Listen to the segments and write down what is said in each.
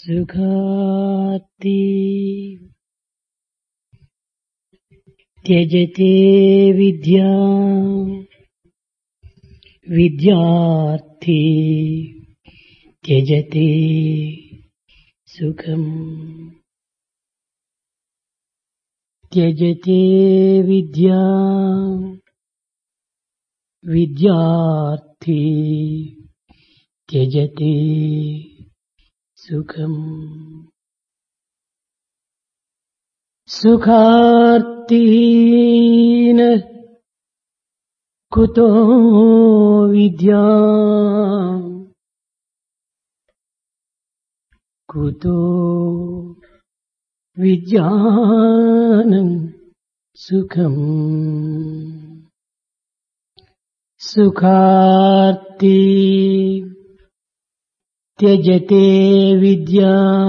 సుఖాతి త్యజతే విద్యా విద్యార్థి త్యజతే సుఖం త్యజతే విద్యా విద్యార్థి త్యజతే సుఖం సుఖార్తీన కుతో విద్యా కుతో విజ్ఞానం సుఖం సుఖార్తి త్యజతే విద్యా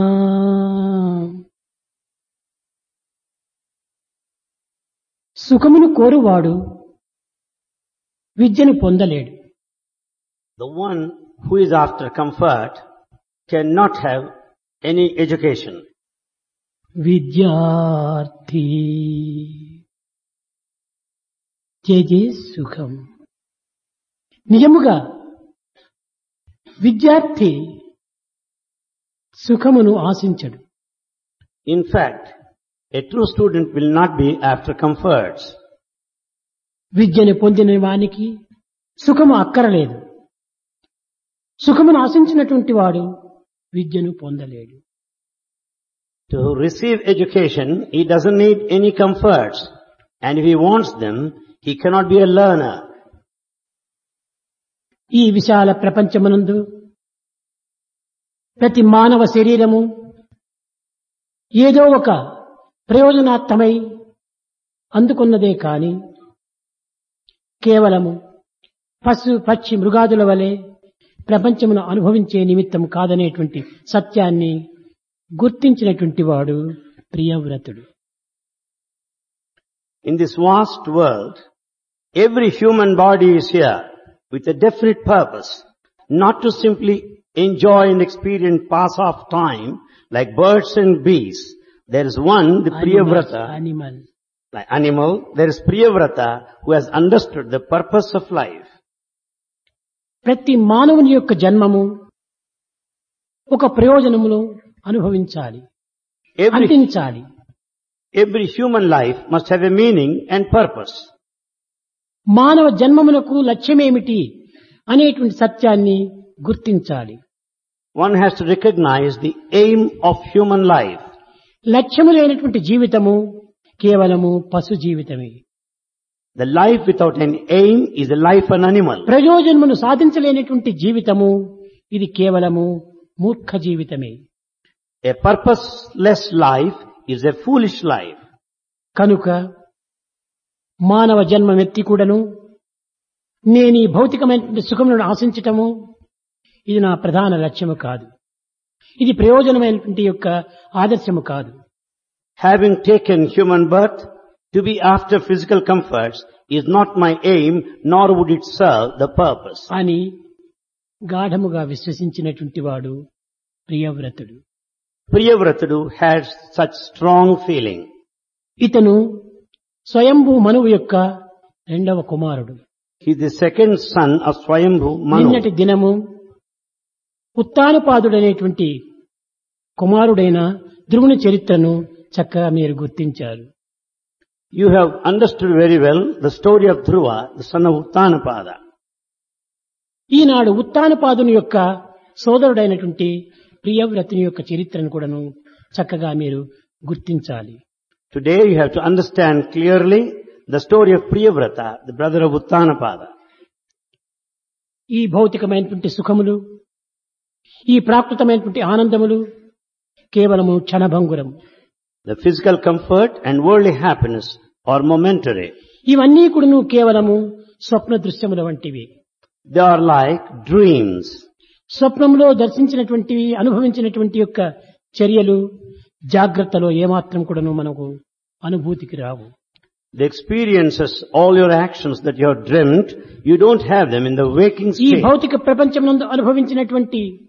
సుఖమును కోరువాడు విద్యను పొందలేడు The one who is after comfort cannot have any education. విద్యార్థి త్యజే సుఖం నిజముగా విద్యార్థి సుఖమును ఆశించడు In fact, a true student will not be after comforts. విద్యను పొందిన వానికి సుఖము అక్కరలేదు సుఖమును ఆశించినటువంటి వాడు విద్యను పొందలేడు To receive education, he doesn't need any comforts. And if he wants them, he cannot be a learner. ఈ విశాల ప్రపంచమునందు ప్రతి మానవ శరీరము ఏదో ఒక ప్రయోజనార్థమై అందుకున్నదే కాని కేవలము పశు పక్షి మృగాదుల వలె ప్రపంచమును అనుభవించే నిమిత్తం కాదనేటువంటి సత్యాన్ని గుర్తించినటువంటి వాడు ప్రియవ్రతుడు In this vast world, every human body is here with a definite purpose, not to simply enjoy and experience pass off time like birds and bees. There is one, the Priyavrata, animal like animal, there is Priyavrata who has understood the purpose of life. ప్రతి మానవుని యొక్క జన్మము ఒక ప్రయోజనమును అనుభవించాలి Every, అందించాలి every human life must have a meaning and purpose. మానవ జన్మమునకు లక్ష్యమేమిటి అనేటువంటి సత్యాన్ని గుర్తించాలి One has to recognize the aim of human life. లక్ష్యము లేనటువంటి జీవితము కేవలము పశు జీవితమే The life without an aim is the life of an animal. ప్రయోజనమును సాధించలేనటువంటి జీవితము ఇది కేవలము మూర్ఖ జీవితమే A purposeless life is a foolish life. కనుక మానవ జన్మమెత్తి కూడాను నేను ఈ భౌతికమైనటువంటి సుఖములను ఆశించటము ఇది నా ప్రధాన లక్ష్యము కాదు ఇది ప్రయోజనమైనటువంటి యొక్క ఆదర్శము కాదు Having taken human birth to be after physical comforts is not my aim, nor would it serve the purpose. అని గాఢముగా విశ్వసించినటువంటి వాడు ప్రియవ్రతుడు Priyavratudu had such strong feeling. ఇతను స్వయంభూ మనువు యొక్క రెండవ కుమారుడు He is the second son of Swayambhu నిన్నటి Manu. దినము ఉత్తానపాదుడనేటువంటి కుమారుడైన ధ్రువుని చరిత్రను చక్కగా మీరు గుర్తించారు You have understood very well the story of Dhruva, the son of Uttanapada. ఈనాడు ఉత్తానపాదుని యొక్క సోదరుడైనటువంటి ప్రియవ్రతుని యొక్క చరిత్రను కూడాను చక్కగా మీరు గుర్తించాలి Today you have to understand clearly the story of Priyavrata, the brother of Uttanapada. ఈ భౌతికమైనటువంటి సుఖములు ఈ ప్రాకృతమైనటువంటి ఆనందములు కేవలము క్షణభంగురం The physical comfort and worldly happiness are momentary. ఇవన్నీ కూడాను కేవలము స్వప్న దృశ్యముల వంటివి They are like dreams. స్వప్నంలో దర్శించినటువంటివి అనుభవించినటువంటి యొక్క చర్యలు జాగ్రత్తలో ఏమాత్రం కూడాను మనకు అనుభూతికి రావు The experiences, all your actions that you have dreamt, you don't have them in the waking ఈ state. భౌతిక ప్రపంచం నందు అనుభవించినటువంటి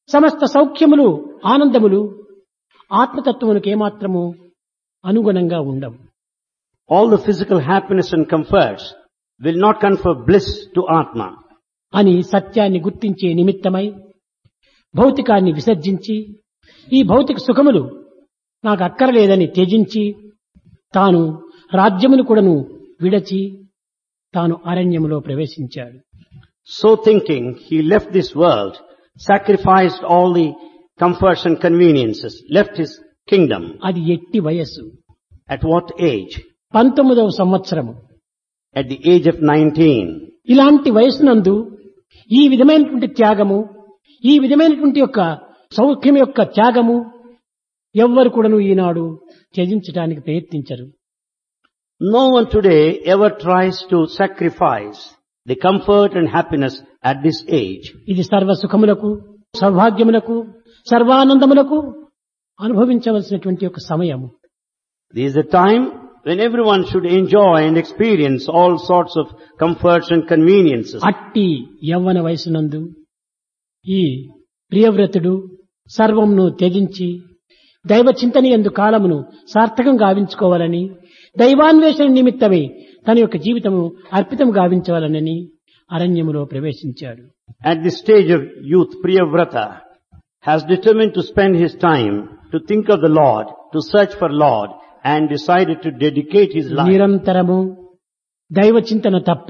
సమస్త సౌఖ్యములు ఆనందములు ఆత్మతత్వమునికి ఏమాత్రము అనుగుణంగా ఉండవు All the physical happiness and comforts will not confer bliss to Atma. అని సత్యాన్ని గుర్తించే నిమిత్తమై భౌతికాన్ని విసర్జించి ఈ భౌతిక సుఖములు నాకు అక్కరలేదని త్యజించి తాను రాజ్యమును కూడాను విడచి తాను అరణ్యములో ప్రవేశించాడు So thinking, he left this world, sacrificed all the comforts and conveniences, left his kingdom. అది ఎట్టి వయస్సు At what age? పంతొమ్మిదవ సంవత్సరము At the age of 19. ఇలాంటి వయసునందు ఈ విధమైనటువంటి త్యాగము ఈ విధమైనటువంటి యొక్క సౌఖ్యం యొక్క త్యాగము ఎవ్వరు కూడాను ఈనాడు త్యజించడానికి ప్రయత్నించరు No one today ever tries to sacrifice the comfort and happiness at this age. ఇది సర్వ సుఖములకు సౌభాగ్యములకు సర్వానందములకు అనుభవించవలసినటువంటి ఒక సమయము This is a time when everyone should enjoy and experience all sorts of comforts and conveniences. అట్టి యవ్వన వయసునందు ఈ ప్రియవ్రతుడు సర్వమును త్యజించి దైవ చింతన ఎందు కాలమును సార్థకం గావించుకోవాలని దైవాన్వేషణ నిమిత్తమే తన యొక్క జీవితము అర్పితం గావించవాలనని అరణ్యములో ప్రవేశించాడు At this stage of youth, Priyavrata has determined to spend his time to think of the Lord, to search for Lord, and decided to dedicate his life. నిరంతరము దైవ చింతన తప్ప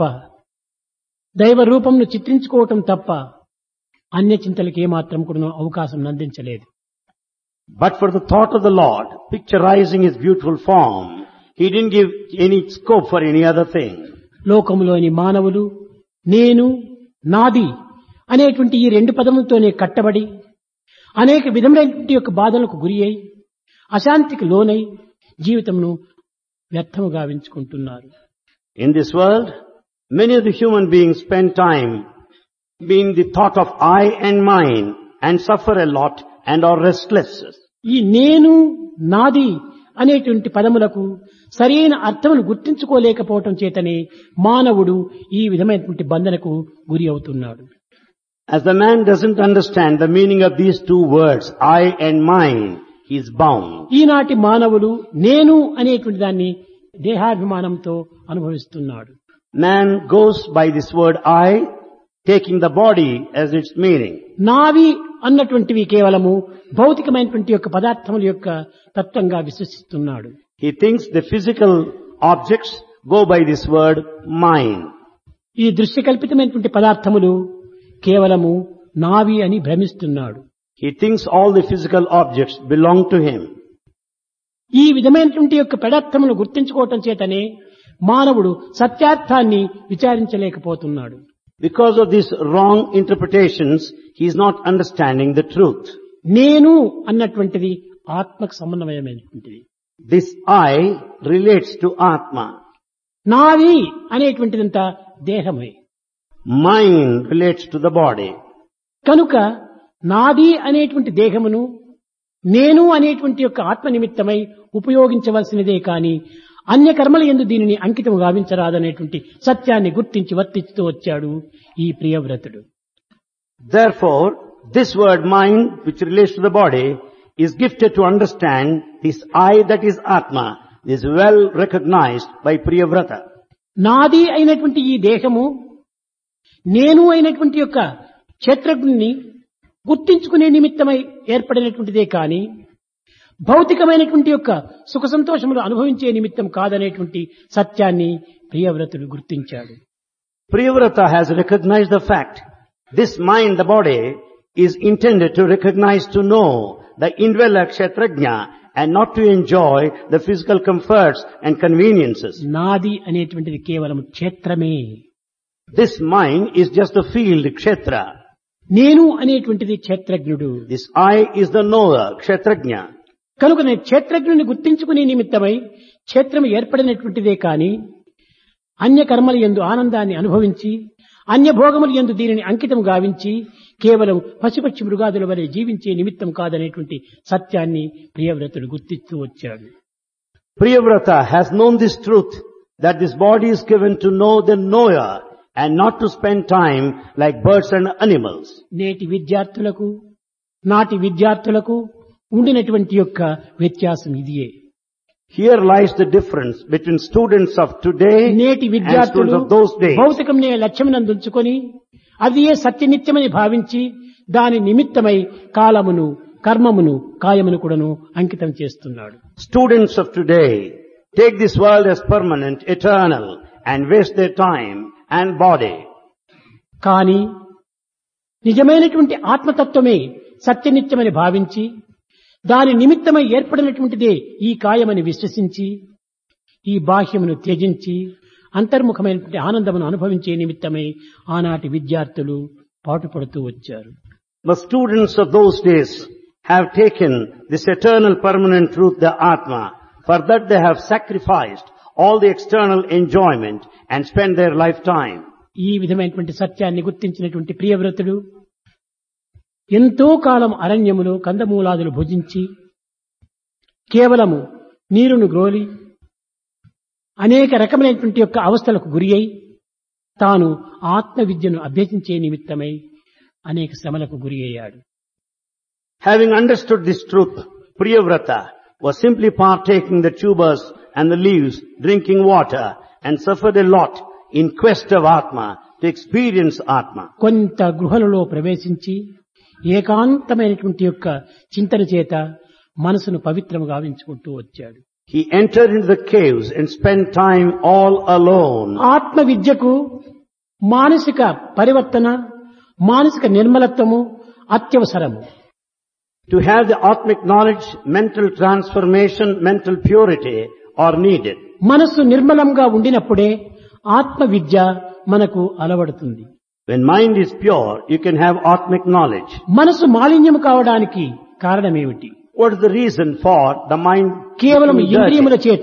దైవ రూపంను చిత్రించుకోవటం తప్ప అన్య చింతలకి ఏమాత్రం కూడా అవకాశం అందించలేదు But for the thought of the Lord, picturizing his beautiful form, he didn't give any scope for any other thing. లోకములోని మానవులు నేను నాది అనేటువంటి ఈ రెండు పదములతోనే కట్టబడి అనేక విధములైనటువంటి యొక్క బాధలకు గురి అయి అశాంతికి లోనై జీవితమును వ్యర్థము గావించుకుంటున్నారు In this world, many of the human beings spend time being the thought of I and mine and suffer a lot and are restless. ఈ నేను నాది అనేటువంటి పదములకు సరైన అర్థమును గుర్తించుకోలేకపోవటం చేతనే మానవుడు ఈ విధమైనటువంటి బంధనకు గురి అవుతున్నాడు As the man doesn't understand the meaning of these two words, I and mine, he is bound. ఈనాటి మానవులు నేను అనేటువంటి దాన్ని దేహాభిమానంతో అనుభవిస్తున్నాడు Man goes by this word I, taking the body as its meaning. నావి అన్నటువంటివి కేవలము భౌతికమైనటువంటి యొక్క పదార్థముల యొక్క తత్వంగా విశ్వసిస్తున్నాడు He thinks the physical objects go by this word mine. ఈ దృశ్యకల్పితమైనటువంటి పదార్థములు కేవలము నావి అని భ్రమిస్తున్నాడు He thinks all the physical objects belong to him. ఈ విధమైనటువంటి యొక్క పదార్థమును గుర్తించుకోవటం చేతనే మానవుడు సత్యార్థాన్ని విచారించలేకపోతున్నాడు Because of these wrong interpretations, he is not understanding the truth. నేను అన్నటువంటిది ఆత్మకు సమన్వయమైనటువంటిది This I relates to Atma. నాది అనేటువంటిదంతా దేహమే Mind relates to the body. కనుక నాది అనేటువంటి దేహమును నేను అనేటువంటి యొక్క ఆత్మ నిమిత్తమై ఉపయోగించవలసినదే కాని అన్య కర్మల ఎందు దీనిని అంకితం గావించరాదనేటువంటి సత్యాన్ని గుర్తించి వర్తిస్తూ వచ్చాడు ఈ ప్రియవ్రతుడు Therefore, this word mind, which relates to the body, is gifted to understand this I that is Atma, is well recognized by Priyavrata. నాది అయినటువంటి ఈ దేహము నేను అయినటువంటి యొక్క క్షేత్రజ్ఞుని గుర్తించుకునే నిమిత్తమై ఏర్పడినటువంటిదే కాని భౌతికమైనటువంటి యొక్క సుఖ సంతోషములు అనుభవించే నిమిత్తం కాదనేటువంటి సత్యాన్ని ప్రియవ్రతుడు గుర్తించాడు Priyavrata has recognized the fact, this mind, the body, is intended to recognize, to know the indweller kshetrajna and not to enjoy the physical comforts and conveniences. నాది అనేటువంటిది కేవలం క్షేత్రమే This mind is just the field, kshetra. నేను అనేటువంటిది క్షేత్రజ్ఞుడు This I is the knower, kshetrajna. కనుక నేను క్షేత్రజ్ఞుని గుర్తించుకునే నిమిత్తమై క్షేత్రం ఏర్పడినటువంటిదే కాని అన్య కర్మల ఎందు ఆనందాన్ని అనుభవించి అన్య భోగముల ఎందు దీనిని అంకితం గావించి కేవలం పశుపక్షి మృగాదుల వలె జీవించే నిమిత్తం కాదనేటువంటి సత్యాన్ని ప్రియవ్రతుడు గుర్తిస్తూ వచ్చాడు Priyavrata has known this truth that this body is given to know the knower and not to spend time like birds and animals. నేటి విద్యార్థులకు నాటి విద్యార్థులకు ఉండినటువంటి యొక్క వ్యత్యాసం ఇదియే Here lies the difference between students of today నేటి and విద్యార్థులు students of those days. భౌతికంనే లక్ష్యమునందుంచుకొని అది ఏ సత్యనిత్యమని భావించి దాని నిమిత్తమై కాలమును కర్మమును కాయమును కూడాను అంకితం చేస్తున్నాడు Students of today take this world as permanent, eternal, and waste their time and body. కానీ నిజమైనటువంటి ఆత్మతత్వమే సత్యనిత్యమని భావించి దాని నిమిత్తమై ఏర్పడినటువంటిదే ఈ కాయమని విశ్వసించి ఈ బాహ్యమును త్యజించి అంతర్ముఖమైనటువంటి ఆనందమును అనుభవించే నిమిత్తమై ఆనాటి విద్యార్థులు పాటుపడుతూ వచ్చారు The students of those days have taken this eternal permanent truth, the Atma. For that they have sacrificed all the external enjoyment and spent their lifetime. ఈ విధమైనటువంటి సత్యాన్ని గుర్తించినటువంటి ప్రియవ్రతుడు ఎంతో కాలం అరణ్యములో కందమూలాదులు భుజించి కేవలము నీరును గ్రోలి అనేక రకమైనటువంటి యొక్క అవస్థలకు గురి అయి తాను ఆత్మ విద్యను అభ్యసించే నిమిత్తమై అనేక శ్రమలకు గురి అయ్యాడు Having understood this truth, Priyavrata was simply partaking the tubers and the leaves, drinking water, and suffered a lot in quest of Atma, to experience Atma. కొంత గృహలలో ప్రవేశించి ఏకాంతమైనటువంటి యొక్క చింతన చేత మనసును పవిత్రము గావించుకుంటూ వచ్చాడు He entered into the caves and spent time all alone. ఆత్మ విద్యకు మానసిక పరివర్తన మానసిక నిర్మలత్వము అత్యవసరము To have the Atmic knowledge, mental transformation, mental purity are needed. మనస్సు నిర్మలంగా ఉండినప్పుడే ఆత్మ విద్య మనకు అలవడుతుంది When mind is pure, you can have Atmic knowledge. మనసు మాలిన్యం కావడానికి కారణమేమిటి What is the reason for the mind కేవలం becoming dirty? ఇంద్రియముల చేత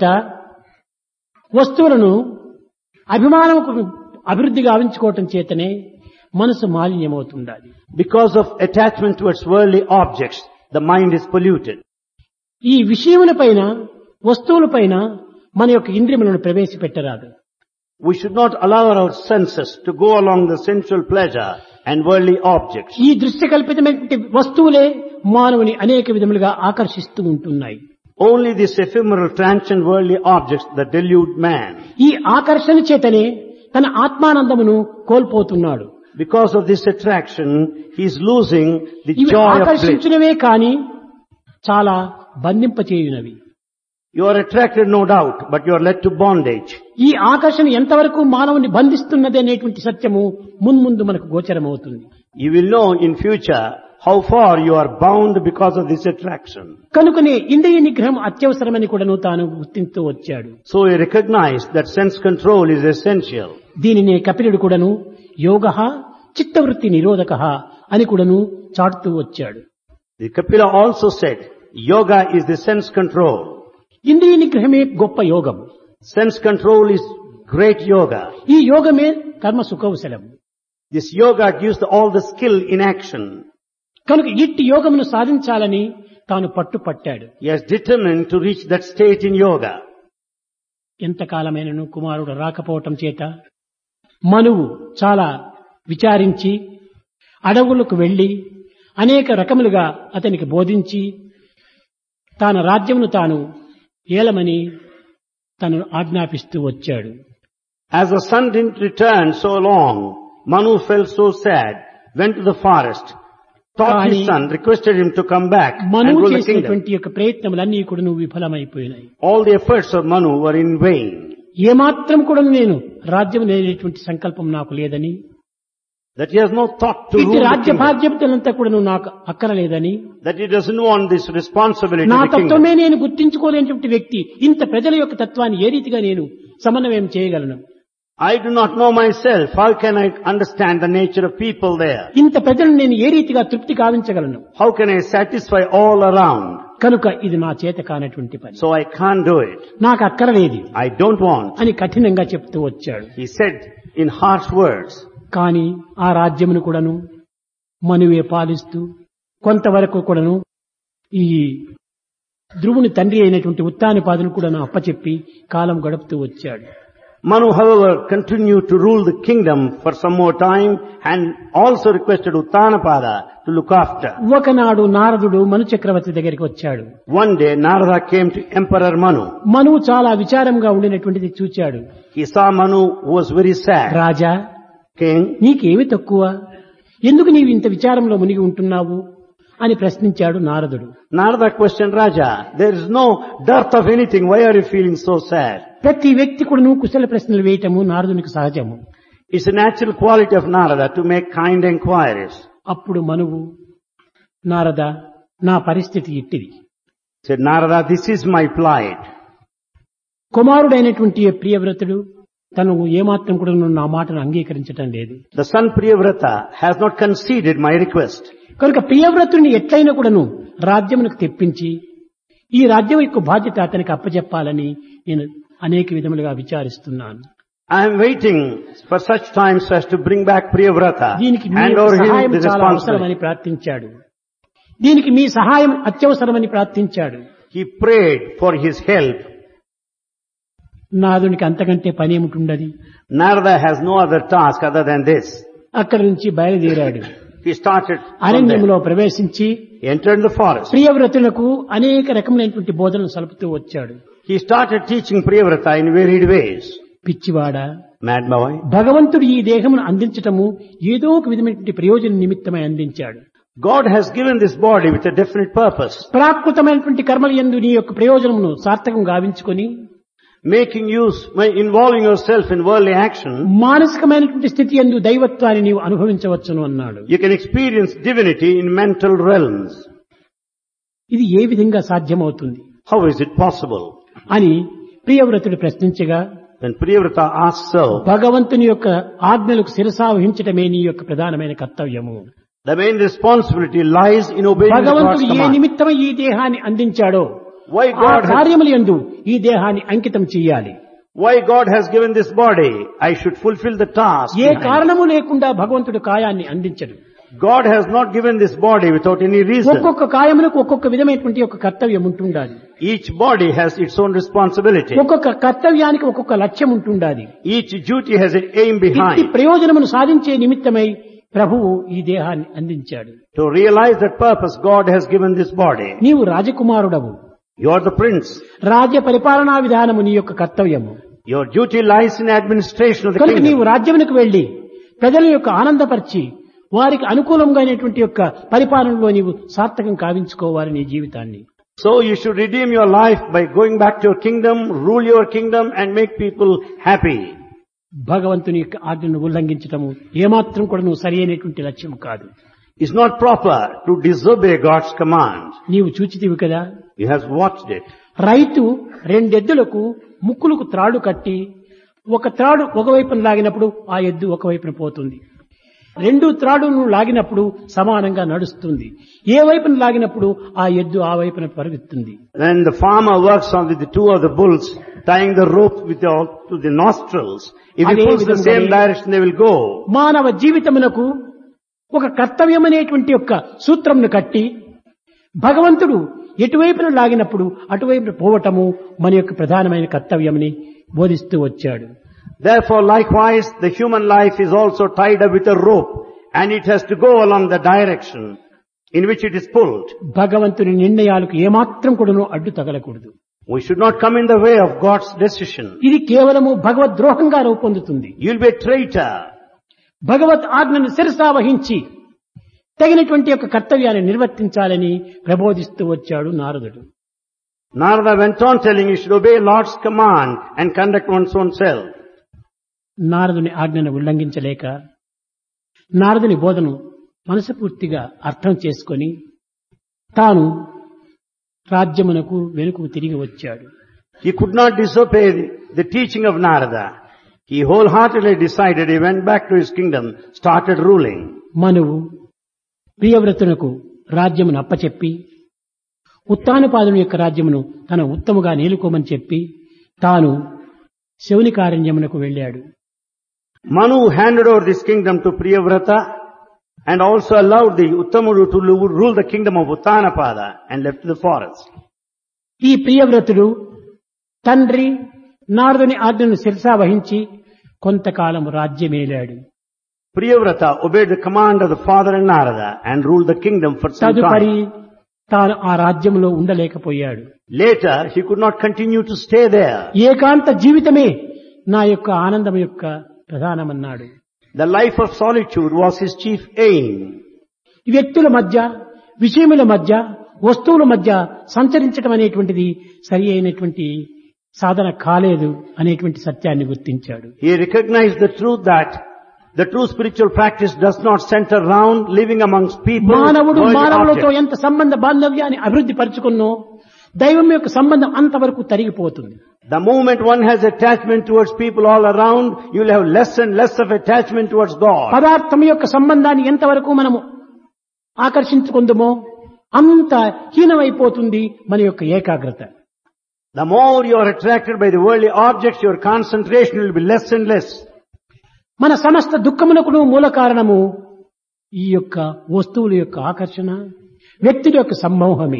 వస్తువులను అభిమానముకు అభివృద్ధి గావించుకోవటం చేతనే మనసు మాలిన్యమవుతుండాలి Because of attachment towards worldly objects, the mind is polluted. ఈ విషయములపైన వస్తువులపైన మన యొక్క ఇంద్రియములను ప్రవేశపెట్టరాదు We should not allow our senses to go along the sensual pleasure and worldly objects. ఈ దృశ్య కల్పితమైనటువంటి వస్తువులే మానవుని అనేక విధములుగా ఆకర్షిస్తూ ఉంటున్నాయి Only these ephemeral transient worldly objects that delude man. ఈ ఆకర్షణ చేతనే తన ఆత్మానందమును కోల్పోతున్నాడు Because of this attraction, he is losing the ఇవి joy of bliss. ఆకర్షించినవే కాని చాలా బంధింపచేయునవి You are attracted, no doubt, but you are led to bondage. ఈ ఆకర్షణ ఎంతవరకు మానవుని బంధిస్తున్నది అనేటువంటి సత్యము మున్ముందు మనకు గోచరమవుతుంది You will know in future how far you are bound because of this attraction. కనుకనే ఇంద్రియ నిగ్రహం అత్యవసరమని కూడాను తాను గుర్తింతూ వచ్చాడు So he recognized that sense control is essential. దీనినే కపిలుడు కూడాను యోగ చిత్తవృత్తి నిరోధక అని కూడాను చాటుతూ వచ్చాడు The Kapila also said, yoga is the sense control. ఇంద్రియ నిగ్రహమే గొప్ప యోగం Sense control is great yoga. ఈ యోగమే కర్మ సుఖౌశలం This yoga gives the- all the skill in action. కనుక ఇట్టి యోగమును సాధించాలని తాను పట్టుపట్టాడు He has determined to reach that state in yoga. ఎంతకాలమైనను కుమారుడు రాకపోవటం చేత మనువు చాలా విచారించి అడవులకు వెళ్లి అనేక రకములుగా అతనికి బోధించి తాన రాజ్యమును తాను ఏలమని తను ఆజ్ఞాపిస్తూ వచ్చాడు As the son didn't return so long, Manu felt so sad, went to the forest, taught his Kani- son, requested him to come back and మనువు rule the kingdom. చేసినటువంటి యొక్క ప్రయత్నములన్నీ కూడా నువ్వు విఫలమైపోయినాయి All the efforts of Manu were in vain. ఏమాత్రం కూడా నేను రాజ్యం లేనటువంటి సంకల్పం నాకు లేదని That he has no thought to ఇట్టి rule the రాజ్య kingdom. బాధ్యతలంతా కూడా నాకు అక్కరలేదని That he doesn't want this responsibility నా of the kingdom. తత్వమే నేను గుర్తించుకోలేనటువంటి వ్యక్తి ఇంత ప్రజల యొక్క తత్వాన్ని ఏ రీతిగా నేను సమన్వయం చేయగలను I do not know myself. How can I understand the nature of people there? ఇంత ప్రజలను నేను ఏ రీతిగా తృప్తి కావించగలను How can I satisfy all around? కనుక ఇది నా చేత కానటువంటి పని So I can't do it. నాకు అక్కరలేదు I don't want. అని కఠినంగా చెప్తూ వచ్చాడు He said in harsh words. కానీ ఆ రాజ్యమును కూడాను మనువే పాలిస్తూ కొంతవరకు కూడాను ఈ ధ్రువుని తండ్రి అయినటువంటి ఉత్తానిపాదును కూడాను అప్పచెప్పి కాలం గడుపుతూ వచ్చాడు Manu, however, continued to rule the kingdom for some more time and also requested Uttanapada to look after. ఒకనాడు నారదుడు మను చక్రవర్తి దగ్గరికి వచ్చాడు One day, Narada came to Emperor Manu. మనువు చాలా విచారంగా ఉండినటువంటిది చూచాడు He saw Manu who was very sad. Raja King, నీకేమి తక్కువ ఎందుకు నీవు ఇంత విచారంలో మునిగి ఉంటున్నావు అని ప్రశ్నించాడు నారదుడు Narada questioned Raja, there is no dearth of anything, why are you feeling so sad? ప్రతి వ్యక్తి కూడా నువ్వు కుశల ప్రశ్నలు వేయటము నారదునికి సహజము It's a natural quality of Narada to make kind inquiries. అప్పుడు మనువు నారద నా పరిస్థితి ఇట్టిది Said Narada, this is my plight. కుమారుడైనటువంటి ఈ ప్రియవ్రతుడు తను ఏమాత్రం కూడా నువ్వు నా మాటను అంగీకరించటం లేదు The son Priyavrata has not conceded my request. కనుక ప్రియవ్రతుడిని ఎట్లయినా కూడాను రాజ్యమునకు తెప్పించి ఈ రాజ్యం యొక్క బాధ్యత అతనికి అప్పచెప్పాలని నేను అనేక విధములుగా విచారిస్తున్నాను I am waiting for such times as to bring back Priyavrata దీనికి మీ and యొక్క over సహాయం him the చాలా responsibility. అవసరమని ప్రార్థించాడు దీనికి మీ సహాయం అత్యవసరమని ప్రార్థించాడు He prayed for his help. నాదునికి అంతకంటే పని ఏమిటుండది Narada has no other task other than this. అక్కడి నుంచి బయలుదేరాడు He started from there. అరణ్యంలో ప్రవేశించి He entered the forest. ప్రియవ్రతులకు అనేక రకములైనటువంటి బోధనలు సలుపుతూ వచ్చాడు He started teaching Priyavrata in varied ways. పిచ్చివాడ Mad boy. భగవంతుడు ఈ దేహమును అందించటము ఏదో ఒక విధమైనటువంటి ప్రయోజన నిమిత్తమై అందించాడు God has given this body with a definite purpose, ప్రాకృతమైనటువంటి కర్మల యందు నీ యొక్క ప్రయోజనమును సార్థకం గావించుకొని making use, by involving yourself in worldly action. మానసికమైనటువంటి స్థితి ఎందు దైవత్వాన్ని నీవు అనుభవించవచ్చును అన్నాడు You can experience divinity in mental realms. ఇది ఏ విధంగా సాధ్యమవుతుంది How is it possible? అని ప్రియవ్రతుడు ప్రశ్నించగా When Priyavrata asked so, భగవంతుని యొక్క ఆజ్ఞలకు శిరసావహించటమే నీ యొక్క ప్రధానమైన కర్తవ్యము the main responsibility lies in obeying the God's భగవంతుడు ఏ command. నిమిత్తమై ఈ దేహాన్ని అందించాడో Why ఆ God, has, కార్యములు ఎందు ఈ దేహాన్ని అంకితం చెయ్యాలి why God has given this body, I should fulfill the task. A behind it. కారణము లేకుండా భగవంతుడు కాయాన్ని అందించడు God has not given this body without any reason. ఒక్కొక్క కాయములకు ఒక్కొక్క విధమైనటువంటి ఒక కర్తవ్యం ఉంటుండాలి Each body has its own responsibility. ఒక్కొక్క కర్తవ్యానికి ఒక్కొక్క లక్ష్యం ఉంటుండాలి Each duty has an aim ఇట్టి behind. ప్రయోజనమును సాధించే నిమిత్తమై ప్రభువు ఈ దేహాన్ని అందించాడు To realize that purpose, God has given this body. నీవు రాజకుమారుడవు You are the prince. రాజ్య పరిపాలనా విధానము నీ యొక్క కర్తవ్యము Your duty lies in administration of the కనుక నీవు kingdom. రాజ్యమునకు వెళ్లి ప్రజల యొక్క ఆనందపరిచి వారికి అనుకూలంగా అయినటువంటి యొక్క పరిపాలనలో నీవు సార్థకం కావించుకోవాలి నీ జీవితాన్ని So you should redeem your life by going back to your kingdom, rule your kingdom and make people happy. భగవంతుని యొక్క ఆజ్ఞను ఉల్లంఘించటము ఏమాత్రం కూడా నువ్వు సరి అయినటువంటి లక్ష్యం కాదు It's not proper to disobey God's command. నీవు చూచితివి కదా You have watched it. రైతు రెండెద్దులకు ముక్కులకు త్రాడు కట్టి ఒక త్రాడు ఒకవైపున లాగినప్పుడు ఆ ఎద్దు ఒకవైపున పోతుంది రెండు త్రాడును లాగినప్పుడు సమానంగా నడుస్తుంది ఏ వైపున లాగినప్పుడు ఆ ఎద్దు ఆ వైపున పరుగుతుంది When the farmer works on with the two of the bulls, tying the rope with the, to the nostrils, if he అదే pulls the విధంగానే same direction, they will go. మానవ జీవితమునకు ఒక కర్తవ్యం అనేటువంటి యొక్క సూత్రంను కట్టి భగవంతుడు ఎటువైపున లాగినప్పుడు అటువైపున పోవటము మన యొక్క ప్రధానమైన కర్తవ్యమని బోధిస్తూ వచ్చాడు Therefore, likewise, the human life is also tied up with a rope, and it has to go along the direction in which it is pulled. భగవంతుని నిర్ణయాలకు ఏమాత్రం కూడాను అడ్డు తగలకూడదు We should not come in the way of God's decision. ఇది కేవలము భగవద్రోహంగా రూపొందుతుంది You'll be a traitor. భగవత్ ఆజ్ఞను శిరసావహించి తగినటువంటి యొక్క కర్తవ్యాన్ని నిర్వర్తించాలని ప్రబోధిస్తూ వచ్చాడు నారదుడు Narada went on telling you should obey Lord's command and conduct one's own self. నారదుని ఆజ్ఞను ఉల్లంఘించలేక నారదుని బోధను మనసపూర్తిగా అర్థం చేసుకొని తాను రాజ్యమునకు వెనుకకు తిరిగి వచ్చాడు He could not disobey the, the teaching of Narada. He wholeheartedly decided he went back to his kingdom, started ruling. మనువు ప్రియవ్రతునకు రాజ్యమును అప్పచెప్పి ఉత్తానపాదుని యొక్క రాజ్యమును తన ఉత్తముగా నేలుకోమని చెప్పి తాను శౌనికారణ్యమునకు వెళ్ళాడు Manu handed over this kingdom to Priyavrata and also allowed the Uttamudu to lu- rule the kingdom of Uttanapada and left the forest. ఈ ప్రియవ్రతుడు తండ్రి నారదుని ఆజ్ఞను శిరసా వహించి కొంతకాలం రాజ్యమేలాడు Priyavrata obeyed the command of the father and Narada and ruled the kingdom for some తదుపరి time. తాను ఆ రాజ్యంలో ఉండలేకపోయాడు Later, he could not continue to stay there. ఏకాంత జీవితమే నా యొక్క ఆనందం యొక్క ప్రధానమన్నాడు The life of solitude was his chief aim. వ్యక్తుల మధ్య విషయముల మధ్య వస్తువుల మధ్య సంచరించడం అనేటువంటిది సరి అయినటువంటి సాధన కాలేదు అనేటువంటి సత్యాన్ని గుర్తించాడు He recognized the truth that the true spiritual practice does not center around living amongst people, మానవుడు worldly మానవులతో objects. ఎంత సంబంధ బాంధవ్యాన్ని అభివృద్ధి పరుచుకున్నో దైవం యొక్క సంబంధం అంతవరకు తరిగిపోతుంది The moment one has attachment towards people all around, you will have less and less of attachment towards God. పదార్థం యొక్క సంబంధాన్ని ఎంతవరకు మనము ఆకర్షించుకుందామో అంత హీనమైపోతుంది మన యొక్క ఏకాగ్రత The more you are attracted by the worldly objects, your concentration will be less and less. మన సమస్త దుఃఖమునకును మూల కారణము ఈ యొక్క వస్తువుల యొక్క ఆకర్షణ వ్యక్తుల యొక్క సమ్మోహమే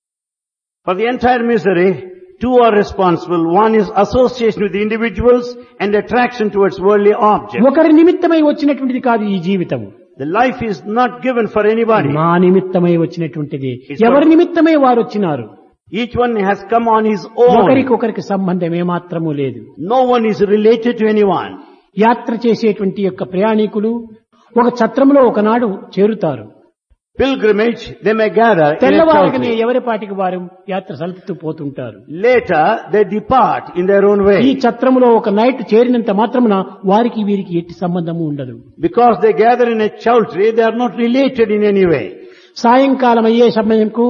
For the entire misery, two are responsible. One is association with the individuals and attraction towards worldly objects. ఒకరి నిమిత్తమై వచ్చినటువంటిది కాదు ఈ జీవితం The life is not given for anybody. నా నిమిత్తమై వచ్చినటువంటిది It's ఎవరి not- నిమిత్తమై వారు వచ్చినారు Each one has come on his own. ఒకరికొకరికి సంబంధం ఏమాత్రము లేదు No one is related to anyone. యాత్ర చేసేటువంటి యొక్క ప్రయాణికులు ఒక ఛత్రంలో ఒకనాడు చేరుతారు Pilgrimage, they may gather in a తెల్లవారగానే chowdhury. ఎవరి పాటికి వారు యాత్ర సలుపుతూ పోతుంటారు Later, they depart in their own ఈ way. ఛత్రములో ఒక నైట్ చేరినంత మాత్రమున వారికి వీరికి ఎట్టి సంబంధము ఉండదు Because they gather in a chowdhury, they are not related in any way. సాయంకాలం అయ్యే సమయంకు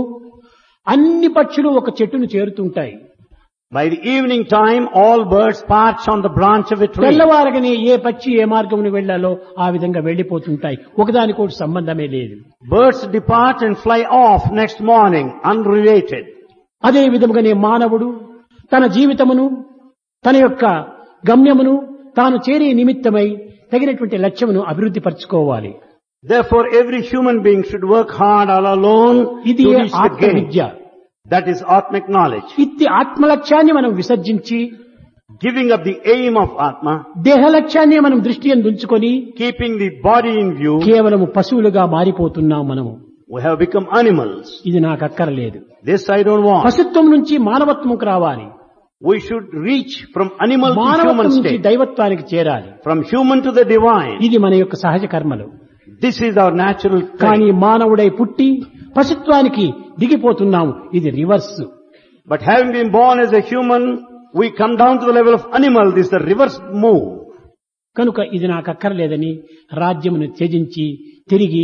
అన్ని పక్షులు ఒక చెట్టును చేరుతుంటాయి By the evening time, all birds perch on the branch of a tree. తెల్లవారగానే ఏ పక్షి ఏ మార్గమును వెళ్లాలో ఆ విధంగా వెళ్లిపోతుంటాయి ఒకదానికోటి సంబంధమే లేదు Birds depart and fly off next morning, unrelated. అదే విధముగానే మానవుడు తన జీవితమును తన యొక్క గమ్యమును తాను చేరే నిమిత్తమై తగినటువంటి లక్ష్యమును అభివృద్ధి పరచుకోవాలి Therefore, every human being should work hard all alone ఇది to reach the ఆత్మ gain. Vidya That is Atmic knowledge. ఇట్టి ఆత్మలక్ష్యాన్ని మనం విసర్జించి Giving up the aim of Atma, దేహ లక్ష్యాన్ని మనం దృష్టి ఉంచుకొని keeping the body in view, కేవలము పశువులుగా మారిపోతున్నాం మనము we have become animals. ఇది నాకు అక్కరలేదు This I don't want. పశుత్వం నుంచి మానవత్వంకు రావాలి We should reach from animal to మానవత్వం human నుంచి state, దైవత్వానికి చేరాలి from human to the divine. ఇది మన యొక్క సహజ కర్మలు This is our natural కానీ trait. మానవుడై పుట్టి పశుత్వానికి దిగిపోతున్నాము ఇది reverse But having been born as a human, we come down to the level of animal. This is the reverse move. కనుక ఇది నాకు అక్కర్లేదని రాజ్యమును త్యజించి తిరిగి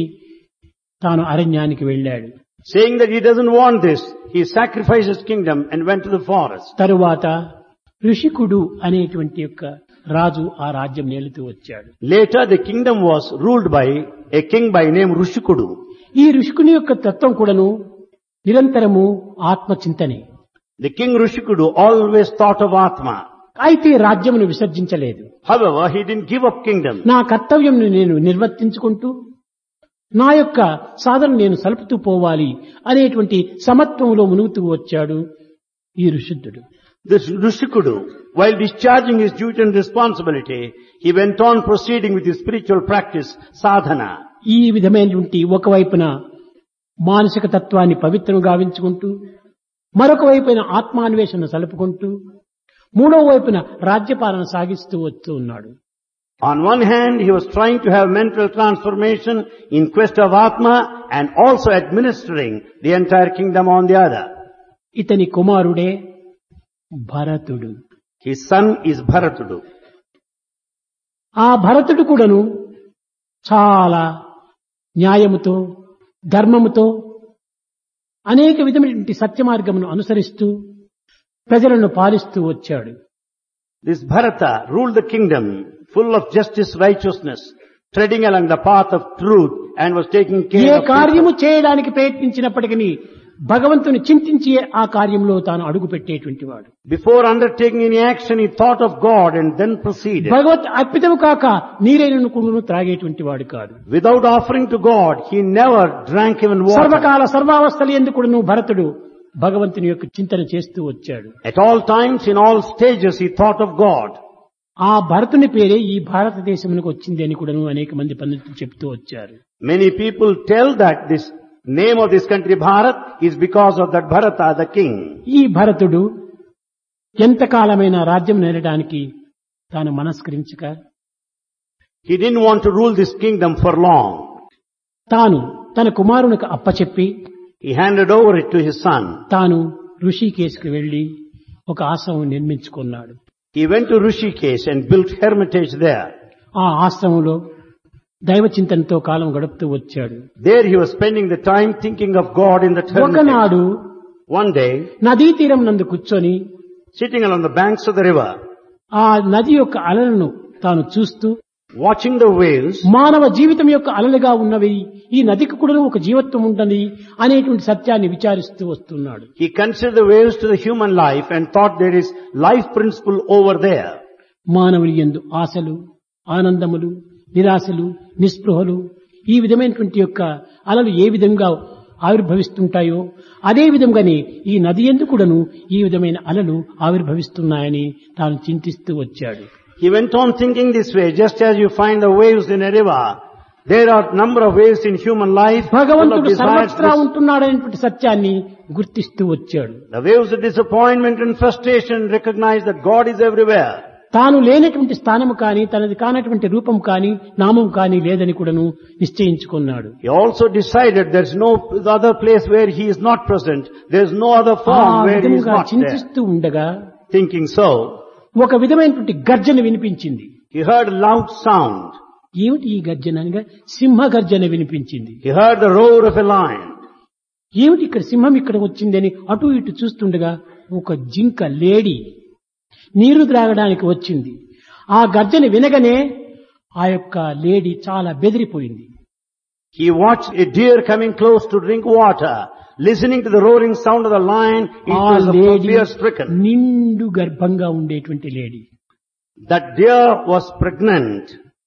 తాను అరణ్యానికి వెళ్ళాడు Saying that he doesn't want this, he sacrificed his kingdom and went to the forest. తరువాత ఋషికుడు అనేటువంటి యొక్క రాజు ఆ రాజ్యం నేలుతూ వచ్చాడు Later, the kingdom was ruled by a king by name Rushikudu. ఈ ఋషికుని యొక్క తత్వం కూడాను నిరంతరము ఆత్మచింతనే The king Rushikudu always thought of Atma. అయితే రాజ్యమును విసర్జించలేదు However, he didn't give up kingdom. నా కర్తవ్యంను నేను నిర్వర్తించుకుంటూ నా యొక్క సాధన నేను సలుపుతూ పోవాలి అనేటువంటి సమత్వంలో మునుగుతూ వచ్చాడు ఈ ఋషుద్ధుడు This Rushikudu, while discharging his duty and responsibility, he went on proceeding with his spiritual practice, sadhana. ఈ విధమైనటువంటి ఒకవైపున మానసిక తత్వాన్ని పవిత్రం గావించుకుంటూ మరొక వైపున ఆత్మాన్వేషణ సలుపుకుంటూ మూడవ వైపున రాజ్యపాలన సాగిస్తూ వస్తూ ఉన్నాడు On one hand, he was trying to have mental transformation in quest of Atma and also administering the entire kingdom on the other. ఇతని కుమారుడే భరతుడు His son is Bharatudu. ఆ భరతుడు కూడాను చాలా న్యాయముతో ధర్మముతో అనేక విధమైనటువంటి సత్య మార్గమును అనుసరిస్తూ ప్రజలను పాలిస్తూ వచ్చాడు This Bharata ruled the kingdom full of justice, righteousness, treading along the path of truth and was taking A care of కార్యము people. చేయడానికి ప్రయత్నించినప్పటికీ భగవంతుని చింతించి ఆ కార్యంలో తాను అడుగు పెట్టేటువంటి వాడు Before undertaking any action, he thought of God and then proceeded. భగవత్ అర్పితము కాక నీరైన కుండును త్రాగేటువంటి వాడు కాదు Without offering to God, he never drank even water. సర్వకాల సర్వావస్థలు ఎందుకుడును భరతుడు భగవంతుని యొక్క చింతన చేస్తూ వచ్చాడు At all times, in all stages, he thought of God. ఆ భరతుని పేరే ఈ భారతదేశమునకు వచ్చింది అని కూడాను అనేక మంది పండితులు చెప్తూ వచ్చారు Many people tell that this name of this country, Bharat, is because of that Bharata, the king. ఈ భరతుడు ఎంతకాలమైన రాజ్యం నేలడానికి తాను మనస్కరించక He didn't want to rule this kingdom for long. తాను తన కుమారునికి అప్పచెప్పి He handed over it to his son. తాను ఋషికేశ్కి వెళ్లి ఒక ఆశ్రమం నిర్మించుకున్నాడు He went to Rishikesh and built hermitage there. ఆ ఆశ్రమంలో దైవ చింతనతో కాలం గడుపుతూ వచ్చాడు There he was spending the time thinking of God in that hermitage. ఒకనాడు One day, నదీ తీరం నందు కూర్చొని sitting along the banks of the river, ఆ నది యొక్క అలలను తాను చూస్తూ watching the waves, మానవ జీవితం యొక్క అలలుగా ఉన్నవి ఈ నదికి కూడా ఒక జీవత్వం ఉంటుంది అనేటువంటి సత్యాన్ని విచారిస్తూ వస్తున్నాడు he considered the waves to the human life and thought there is life principle over there. మానవుని ఎందు ఆశలు ఆనందములు నిరాశలు నిస్పృహలు ఈ విధమైనటువంటి యొక్క అలలు ఏ విధంగా ఆవిర్భవిస్తుంటాయో అదే విధంగానే ఈ నది ఎందు కూడాను ఈ విధమైన అలలు ఆవిర్భవిస్తున్నాయని తాను చింతిస్తూ వచ్చాడు He went on thinking this way, just as you find the waves in a river. There are number of waves in human life full of భగవంతుడు desires. సర్వత్రా ఉంటున్నాడనేటువంటి సత్యాన్ని గుర్తిస్తూ వచ్చాడు The waves of disappointment and frustration recognize that God is everywhere. తాను లేనటువంటి స్థానము కాని తనది కానటువంటి రూపం కాని నామం కాని లేదని కూడాను నిశ్చయించుకున్నాడు He also decided there's no other place where he is not present. There's no other ఆ form where he is విధముగా not there. చింతిస్తూ ఉండగా Thinking so, ఒక విధమైనటువంటి గర్జన వినిపించింది he heard a loud sound. ఏమిటి ఈ గర్జన అనగా సింహ గర్జన వినిపించింది He heard the roar of a lion. ఏమిటి ఇక్కడ సింహం ఇక్కడ వచ్చిందని అటు ఇటు చూస్తుండగా ఒక జింక లేడి నీరు త్రాగడానికి వచ్చింది ఆ గర్జన వినగానే ఆ యొక్క లేడీ చాలా బెదిరిపోయింది He watched a deer coming close to drink water. Listening to the roaring sound of the lion, it ఆ was లేడీ fear stricken. నిండు గర్భంగా ఉండేటువంటి లేడీ That deer was pregnant.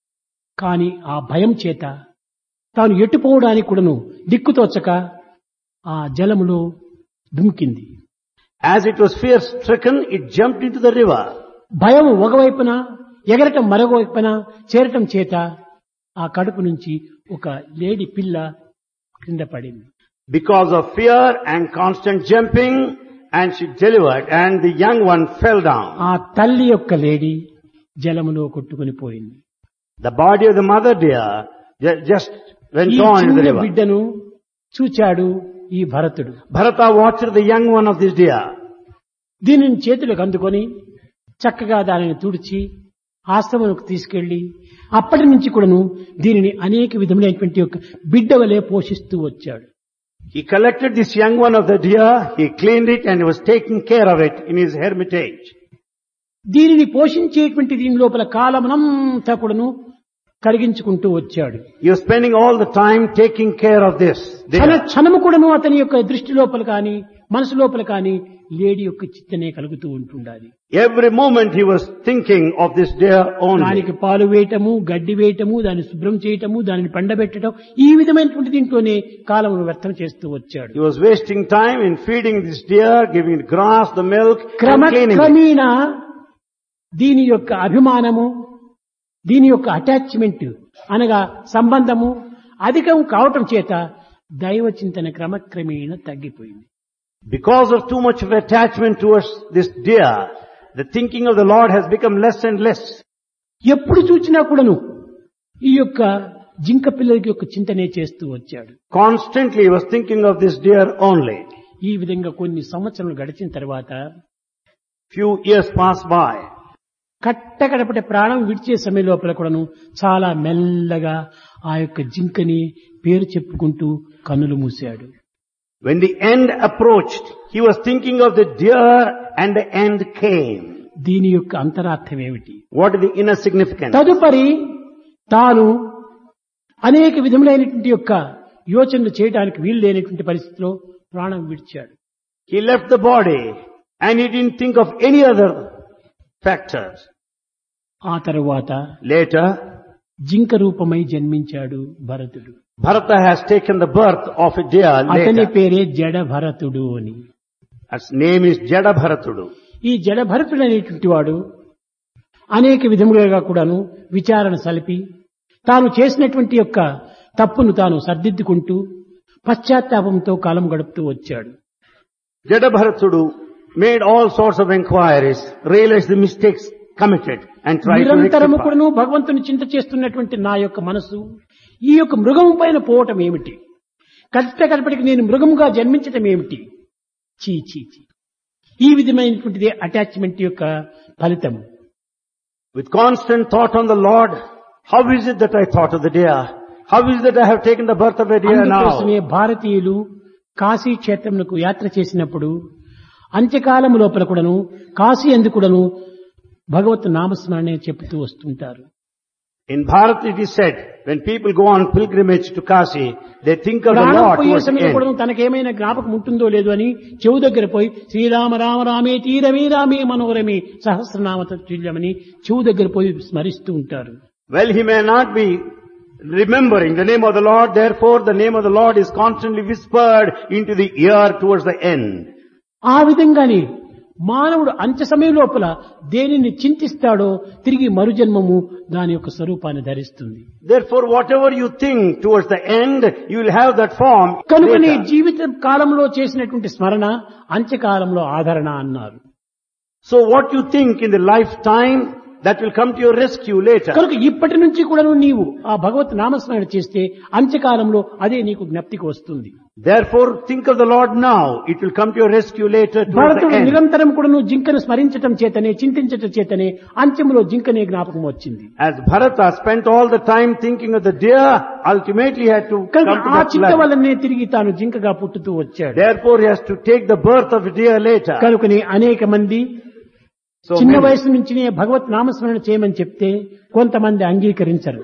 కానీ ఆ భయం చేత తాను ఎట్టుపోవడానికి కూడాను దిక్కుతోచక ఆ జలములో దుమికింది As it was fear stricken, it jumped into the river. భయం ఒకవైపున ఎగరటం మరొక వైపున చేరటం చేత ఆ కడుపు నుంచి ఒక లేడి పిల్ల క్రింద పడింది Because of fear and constant jumping, and she delivered, and the young one fell down. ఆ తల్లి యొక్క లేడి జలములో కొట్టుకుని పోయింది The body of the mother deer ju- just went ఈ on in the చిన్న river. బిడ్డను చూచాడు ఈ భరతుడు Bharata watched the young one of this deer. దీనిని చేతులకు అందుకొని చక్కగా దానిని తుడిచి ఆశ్రమకు తీసుకెళ్లి అప్పటి నుంచి కూడాను దీనిని అనేక విధములైనటువంటి యొక్క బిడ్డ వలె పోషిస్తూ వచ్చాడు He collected this young one of the deer, he cleaned it and he was taking care of it in his hermitage. దీనిని పోషించేటువంటి దీని లోపల కాలమనంతా కూడాను కలిగించుకుంటూ వచ్చాడు He was spending all the time taking care of this క్షణ deer. క్షణము కూడాను అతని యొక్క దృష్టి లోపల కానీ మనసు లోపల కానీ లేడీ యొక్క చిత్తనే కలుగుతూ ఉంటుండాలి Every moment he was thinking of this deer only. దానికి పాలు వేయటము గడ్డి వేయటము దాన్ని శుభ్రం చేయటము దానిని పండబెట్టడం ఈ విధమైనటువంటి దీంట్లోనే కాలమును వ్యర్థం చేస్తూ వచ్చాడు He was wasting time in feeding this deer, giving it grass, the milk, and cleaning it. క్రమక్రమేణా దీని యొక్క అభిమానము దీని యొక్క అటాచ్మెంట్ అనగా సంబంధము అధికం కావటం చేత దైవ చింతన క్రమక్రమేణా తగ్గిపోయింది Because of too much of attachment towards this deer, the thinking of the Lord has become less and less. ఎప్పుడు చూచినా కూడాను ఈ యొక్క జింక పిల్లలకి యొక్క చింతనే చేస్తూ వచ్చాడు Constantly he was thinking of this deer only. ఈ విధంగా కొన్ని సంవత్సరాలు గడిచిన తర్వాత Few years passed by. కట్టకడపటి ప్రాణం విడిచే సమయం లోపల కూడాను చాలా మెల్లగా ఆ యొక్క జింకని పేరు చెప్పుకుంటూ కన్నులు మూశాడు When the end approached, he was thinking of the deer and the end came. దీని యొక్క అంతరార్థం ఏమిటి What is the inner significance? తదుపరి తాను అనేక విధములైనటువంటి యొక్క యోచనలు చేయడానికి వీలు లేనటువంటి పరిస్థితిలో ప్రాణం విడిచాడు He left the body and he didn't think of any other factors. ఆ తరువాత Later, జింక రూపమై జన్మించాడు భరతుడు Bharata has taken the birth of a deer అతని later. పేరే జడ భరతుడు అని His name is Jadabharatudu. ఈ జడభరతుడు అనేటువంటి వాడు అనేక విధములుగా కూడాను విచారణ సలిపి తాను చేసినటువంటి యొక్క తప్పును తాను సర్దిద్దుకుంటూ పశ్చాత్తాపంతో కాలం గడుపుతూ వచ్చాడు Jadabharatudu made all sorts of inquiries, realized the mistakes committed and tried to నిరంతరము rectify. కూడాను భగవంతుని చింత చేస్తున్నటువంటి నా యొక్క మనసు ఈ యొక్క మృగము పైన పోవటం ఏమిటి కష్ట కడపటికి నేను మృగముగా జన్మించటం ఏమిటి చీ చీ చీ ఈ విధమైనటువంటిది అటాచ్మెంట్ యొక్క ఫలితము With constant thought on the Lord, how is it that I thought of the deer? How is it that I have taken the birth of a deer అందుకోసమే now? భారతీయులు కాశీ క్షేత్రమునకు యాత్ర చేసినప్పుడు అంత్యకాలము లోపల కూడాను కాశీ ఎందుకు కూడాను భగవత్ నామస్మరణే చెబుతూ వస్తుంటారు In Bharat it is said, when people go on pilgrimage to Kasi, they think of the ప్రాణం Lord పోయే towards the సమయంలో end. కూడా తనకేమైనా జ్ఞాపకం ఉంటుందో లేదో అని చెవు దగ్గర పోయి శ్రీరామ రామ రామే తీరమే రామే మనోరమే సహస్రనామ తుల్యమని చెవు దగ్గర పోయి స్మరిస్తూ ఉంటారు Well, he may not be remembering the name of the Lord, therefore the name of the Lord is constantly whispered into the ear towards the end. ఆ విధంగానే మానవుడు అంత్య సమయం లోపల దేనిని చింతిస్తాడో తిరిగి మరుజన్మము దాని యొక్క స్వరూపాన్ని ధరిస్తుంది Therefore, whatever you think towards the end, you will have that form కనుకనే later. జీవిత కాలంలో చేసినటువంటి స్మరణ అంత్యకాలంలో ఆదరణ అన్నారు So what you think in the lifetime, that will come to your rescue later. కనుక ఇప్పటి నుంచి కూడాను నీవు ఆ భగవత్ నామస్మరణ చేస్తే అంత్యకాలంలో అదే నీకు జ్ఞప్తికి వస్తుంది Therefore, think of the Lord now. It will come to your rescue later towards భరతుడు the end. నిరంతరం కూడాను జింకను స్మరించటం చేతనే చింతించటం చేతనే అంత్యములో జింకనే జ్ఞాపకం వచ్చింది As Bharata spent all the time thinking of the deer, ultimately he had to కనుక come to ఆ that చింత level. వల్లనే తిరిగి తాను జింకగా పుట్టుతూ వచ్చాడు Therefore, he has to take the birth of a deer later. కనుకని అనేక మంది So, చిన్న many- వయసు నుంచినే భగవత్ నామస్మరణ చేయమని చెప్తే కొంతమంది అంగీకరించరు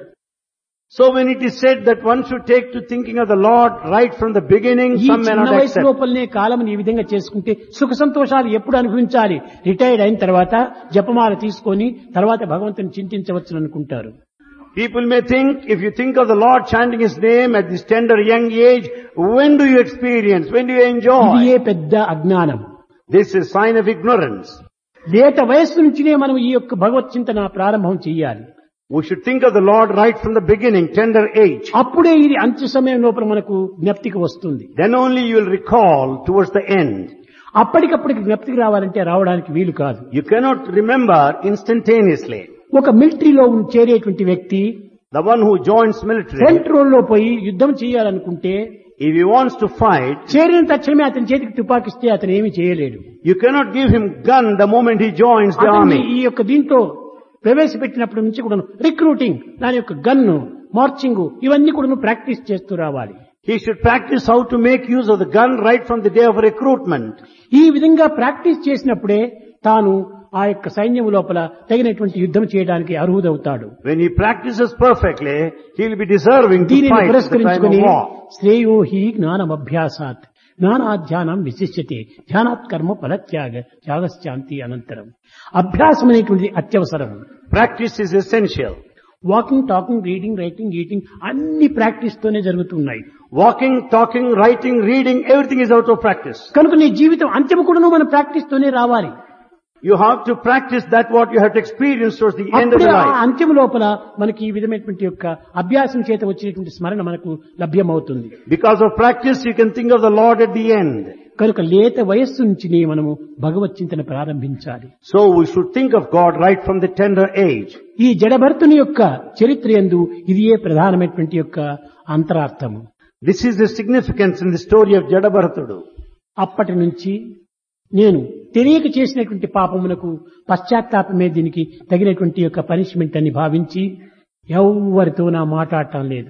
so when it is said that one should take to thinking of the Lord right from the beginning, ఈ some may చిన్న not వయసు accept. లోపలనే కాలం ఈ విధంగా చేసుకుంటే సుఖ సంతోషాలు ఎప్పుడు అనుభవించాలి రిటైర్డ్ అయిన తర్వాత జపమాల తీసుకొని తర్వాత భగవంతుని చింతించవచ్చు అనుకుంటారు People may think, if you think of the Lord chanting His name at this tender young age, when do you experience? When do you ఇది enjoy? ఏ పెద్ద అజ్ఞానం This is sign of ignorance. లేత వయస్సు నుంచినే మనం ఈ యొక్క భగవత్ చింతన ప్రారంభం చేయాలి We should think of the Lord right from the beginning, tender age. అప్పుడే ఇది అంత్య సమయం లోపల మనకు జ్ఞప్తికి వస్తుంది Then only you will recall towards the end. అప్పటికప్పటికి జ్ఞప్తికి రావాలంటే రావడానికి వీలు కాదు You cannot remember instantaneously. ఒక మిలిటరీలో ఉన్న- చేరేటువంటి వ్యక్తి The one who joins military, front రోల్లో పోయి యుద్ధం చేయాలనుకుంటే if he wants to fight, చేరిన తక్షణమే అతని చేతికి తుపాకిస్తే అతను ఏమీ చేయలేడు you cannot give him gun the moment he joins the అతన్ని army. ఈ యొక్క దీంట్లో ప్రవేశపెట్టినప్పటి నుంచి కూడా రిక్రూటింగ్ దాని యొక్క గన్ను మార్చింగ్ ఇవన్నీ కూడా ప్రాక్టీస్ చేస్తూ రావాలి He should practice how to make use of the gun right from the day of recruitment. ఈ విధంగా ప్రాక్టీస్ చేసినప్పుడే తాను ఆ యొక్క సైన్యం లోపల తగినటువంటి యుద్ధం చేయడానికి అర్హుదవుతాడు When he practices perfectly, he will be deserving to దీనిని fight at the time పురస్కరించుకుని of war. శ్రేయో హి జ్ఞానమభ్యాసాత్ జ్ఞానాధ్యానం విశిష్యతే ధ్యానాత్ కర్మ ఫలత్యాగ త్యాగశాంతి అనంతరం అభ్యాసం అనేటువంటిది అత్యవసరం Practice is essential. Walking talking reading writing eating అన్ని ప్రాక్టీస్ తోనే జరుగుతున్నాయి Walking, talking, writing, reading, everything is out of practice. కనుక నీ జీవితం అంత్యము కూడాను మన ప్రాక్టీస్ తోనే రావాలి You have to practice that what you have to experience towards the end of అప్పుడే the ఆ life. అంత్యము లోపల మనకి ఈ విధమైనటువంటి యొక్క అభ్యాసం చేత వచ్చినటువంటి స్మరణ మనకు లభ్యమవుతుంది Because of practice, you can think of the Lord at the end. కనుక లేత వయస్సు నుంచి మనము భగవత్ చింతన ప్రారంభించాలి So we should think of God right from the tender age. ఈ జడభర్తుని యొక్క చరిత్ర ఎందు ఇది ఏ ప్రధానమైనటువంటి యొక్క అంతరార్థము This is the significance in the story of Jadabharatudu. అప్పటి నుంచి నేను తెలియక చేసినటువంటి పాపమునకు పశ్చాత్తాపమే దీనికి తగినటువంటి యొక్క పనిష్మెంట్ అని భావించి ఎవ్వరితో నా మాట్లాడటం లేదు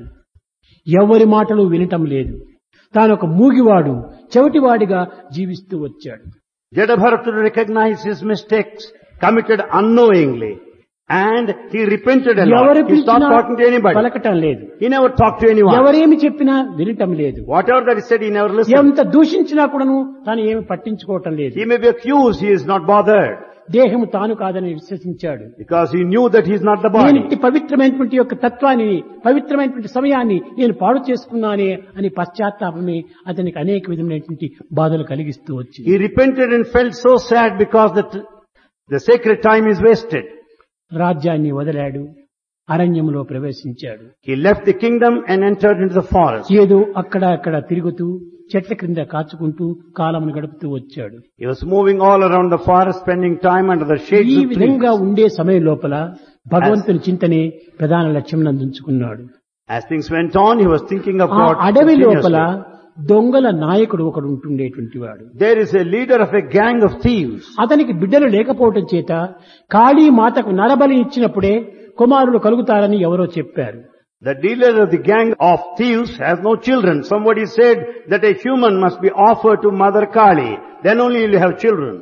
ఎవరి మాటలు వినటం లేదు తాను ఒక మూగివాడు చెవిటివాడిగా జీవిస్తూ వచ్చాడు Jadabharatudu recognized his mistakes committed unknowingly and he repented a ఎవరు lot. He stopped పిలిచినా talking to anybody. పలకటం లేదు He never talked to anyone. ఎవరేమి చెప్పినా వినటం లేదు Whatever that is said, he never listened. ఎంత దూషించినా కూడాను తాను ఏమి పట్టించుకోవటం లేదు He may be accused, he is not bothered. దేహము తాను కాదని విశ్వసించాడు because he knew that he is not the నేను body. ఇట్టి పవిత్రమైనటువంటి యొక్క తత్వాన్ని పవిత్రమైనటువంటి సమయాన్ని నేను పాడు చేసుకున్నానే అని పశ్చాత్తాపమే అతనికి అనేక విధమైనటువంటి బాధలు కలిగిస్తూ వచ్చింది He repented and felt so sad because that the sacred time is wasted. రాజ్యాన్ని వదిలాడు అరణ్యంలో ప్రవేశించాడు He left the kingdom and entered into the forest. ఏదో అక్కడ అక్కడ తిరుగుతూ చెట్ల క్రింద కాచుకుంటూ కాలమును గడుపుతూ వచ్చాడు He was moving all around the forest, spending time under the shades ఈ of trees. విధంగా ఉండే సమయం లోపల భగవంతుని చింతనే ప్రధాన లక్ష్యం నందించుకున్నాడు As things went on, he was thinking of ఆ God అడవి లోపల continuously. దొంగల నాయకుడు ఒకడు ఉంటుండేటువంటి వాడు There is a leader of a gang of thieves. అతనికి బిడ్డలు లేకపోవటం చేత కాళీ మాతకు నరబలి ఇచ్చినప్పుడే కుమారులు కలుగుతారని ఎవరో చెప్పారు The dealer of the gang of thieves has no children. Somebody said that a human must be offered to Mother Kali. Then only he will have children.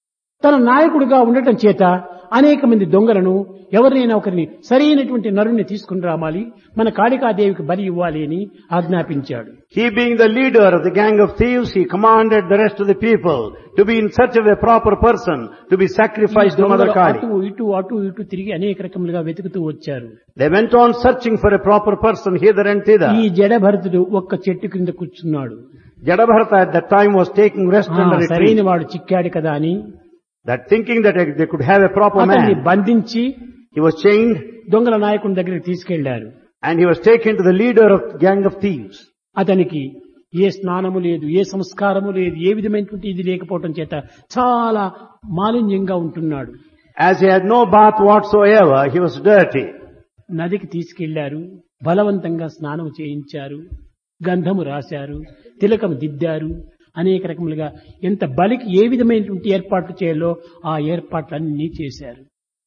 తన నాయకుడిగా ఉండటం చేత అనేక మంది దొంగలను ఎవరినైనా ఒకరిని సరైనటువంటి నరుణ్ణి తీసుకుని రామాలి మన కాళికాదేవికి బలి ఇవ్వాలి అని ఆజ్ఞాపించాడు He being the leader of the gang of thieves, he commanded the rest of the people to be in search of a proper person to be ఈ sacrificed to Mother దొంగలు అటు Kali. ఇటు అటు ఇటు తిరిగి అనేక రకములుగా వెతుకుతూ వచ్చారు They went on searching for a proper person hither and ఈ thither. జడభరతుడు ఒక్క చెట్టు క్రింద కూర్చున్నాడు Jadabharata at that time was taking rest ఆ, under a సరైన tree. వాడు చిక్కాడు కదా అని That thinking that they could have a proper అతన్ని man, బంధించి he was chained దొంగల నాయకుని దగ్గరికి తీసుకెళ్లారు and he was taken to the leader of the gang of thieves. అతనికి ఏ స్నానము లేదు ఏ సంస్కారము లేదు ఏ విధమైనటువంటి ఇది లేకపోవటం చేత చాలా మాలిన్యంగా ఉంటున్నాడు As he had no bath whatsoever, he was dirty. నదికి తీసుకెళ్లారు బలవంతంగా స్నానం చేయించారు గంధము రాశారు తిలకం దిద్దారు అనేక రకములుగా ఎంత బలికి ఏ విధమైనటువంటి ఏర్పాట్లు చేయాలో ఆ ఏర్పాట్లన్నీ చేశారు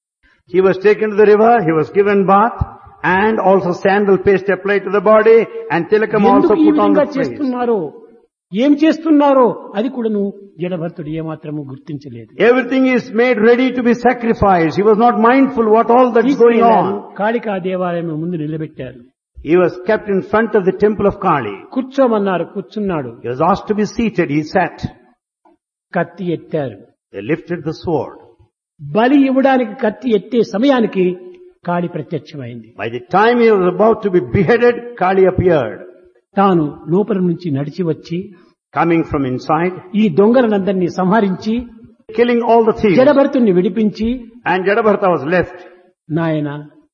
He was taken to the river, he was given bath, and also sandal paste applied to the body, and tilakam also ఎందుకు ఈ put on విధంగా the face. చేస్తున్నారో ఏం చేస్తున్నారో అది కూడాను జడభర్తుడు ఏమాత్రము గుర్తించలేదు Everything is made ready to be sacrificed. He was not mindful what all that is going తీసుకెళ్లారు. on. కాళికా దేవాలయం ముందు నిలబెట్టారు He was kept in front of the temple of Kali. కూర్చోమన్నారు కూర్చున్నాడు He was asked to be seated, he sat. కత్తి ఎత్తారు They lifted the sword. బలి ఇవ్వడానికి కత్తి ఎత్తే సమయానికి కాళి ప్రత్యక్షమైంది By the time he was about to be beheaded, Kali appeared, తాను లోపల నుంచి నడిచి వచ్చి coming from inside, ఈ దొంగలనందరినీ సంహరించి killing all the thieves. జడభర్తుణ్ణి విడిపించి And Jadabharta was left. నాయన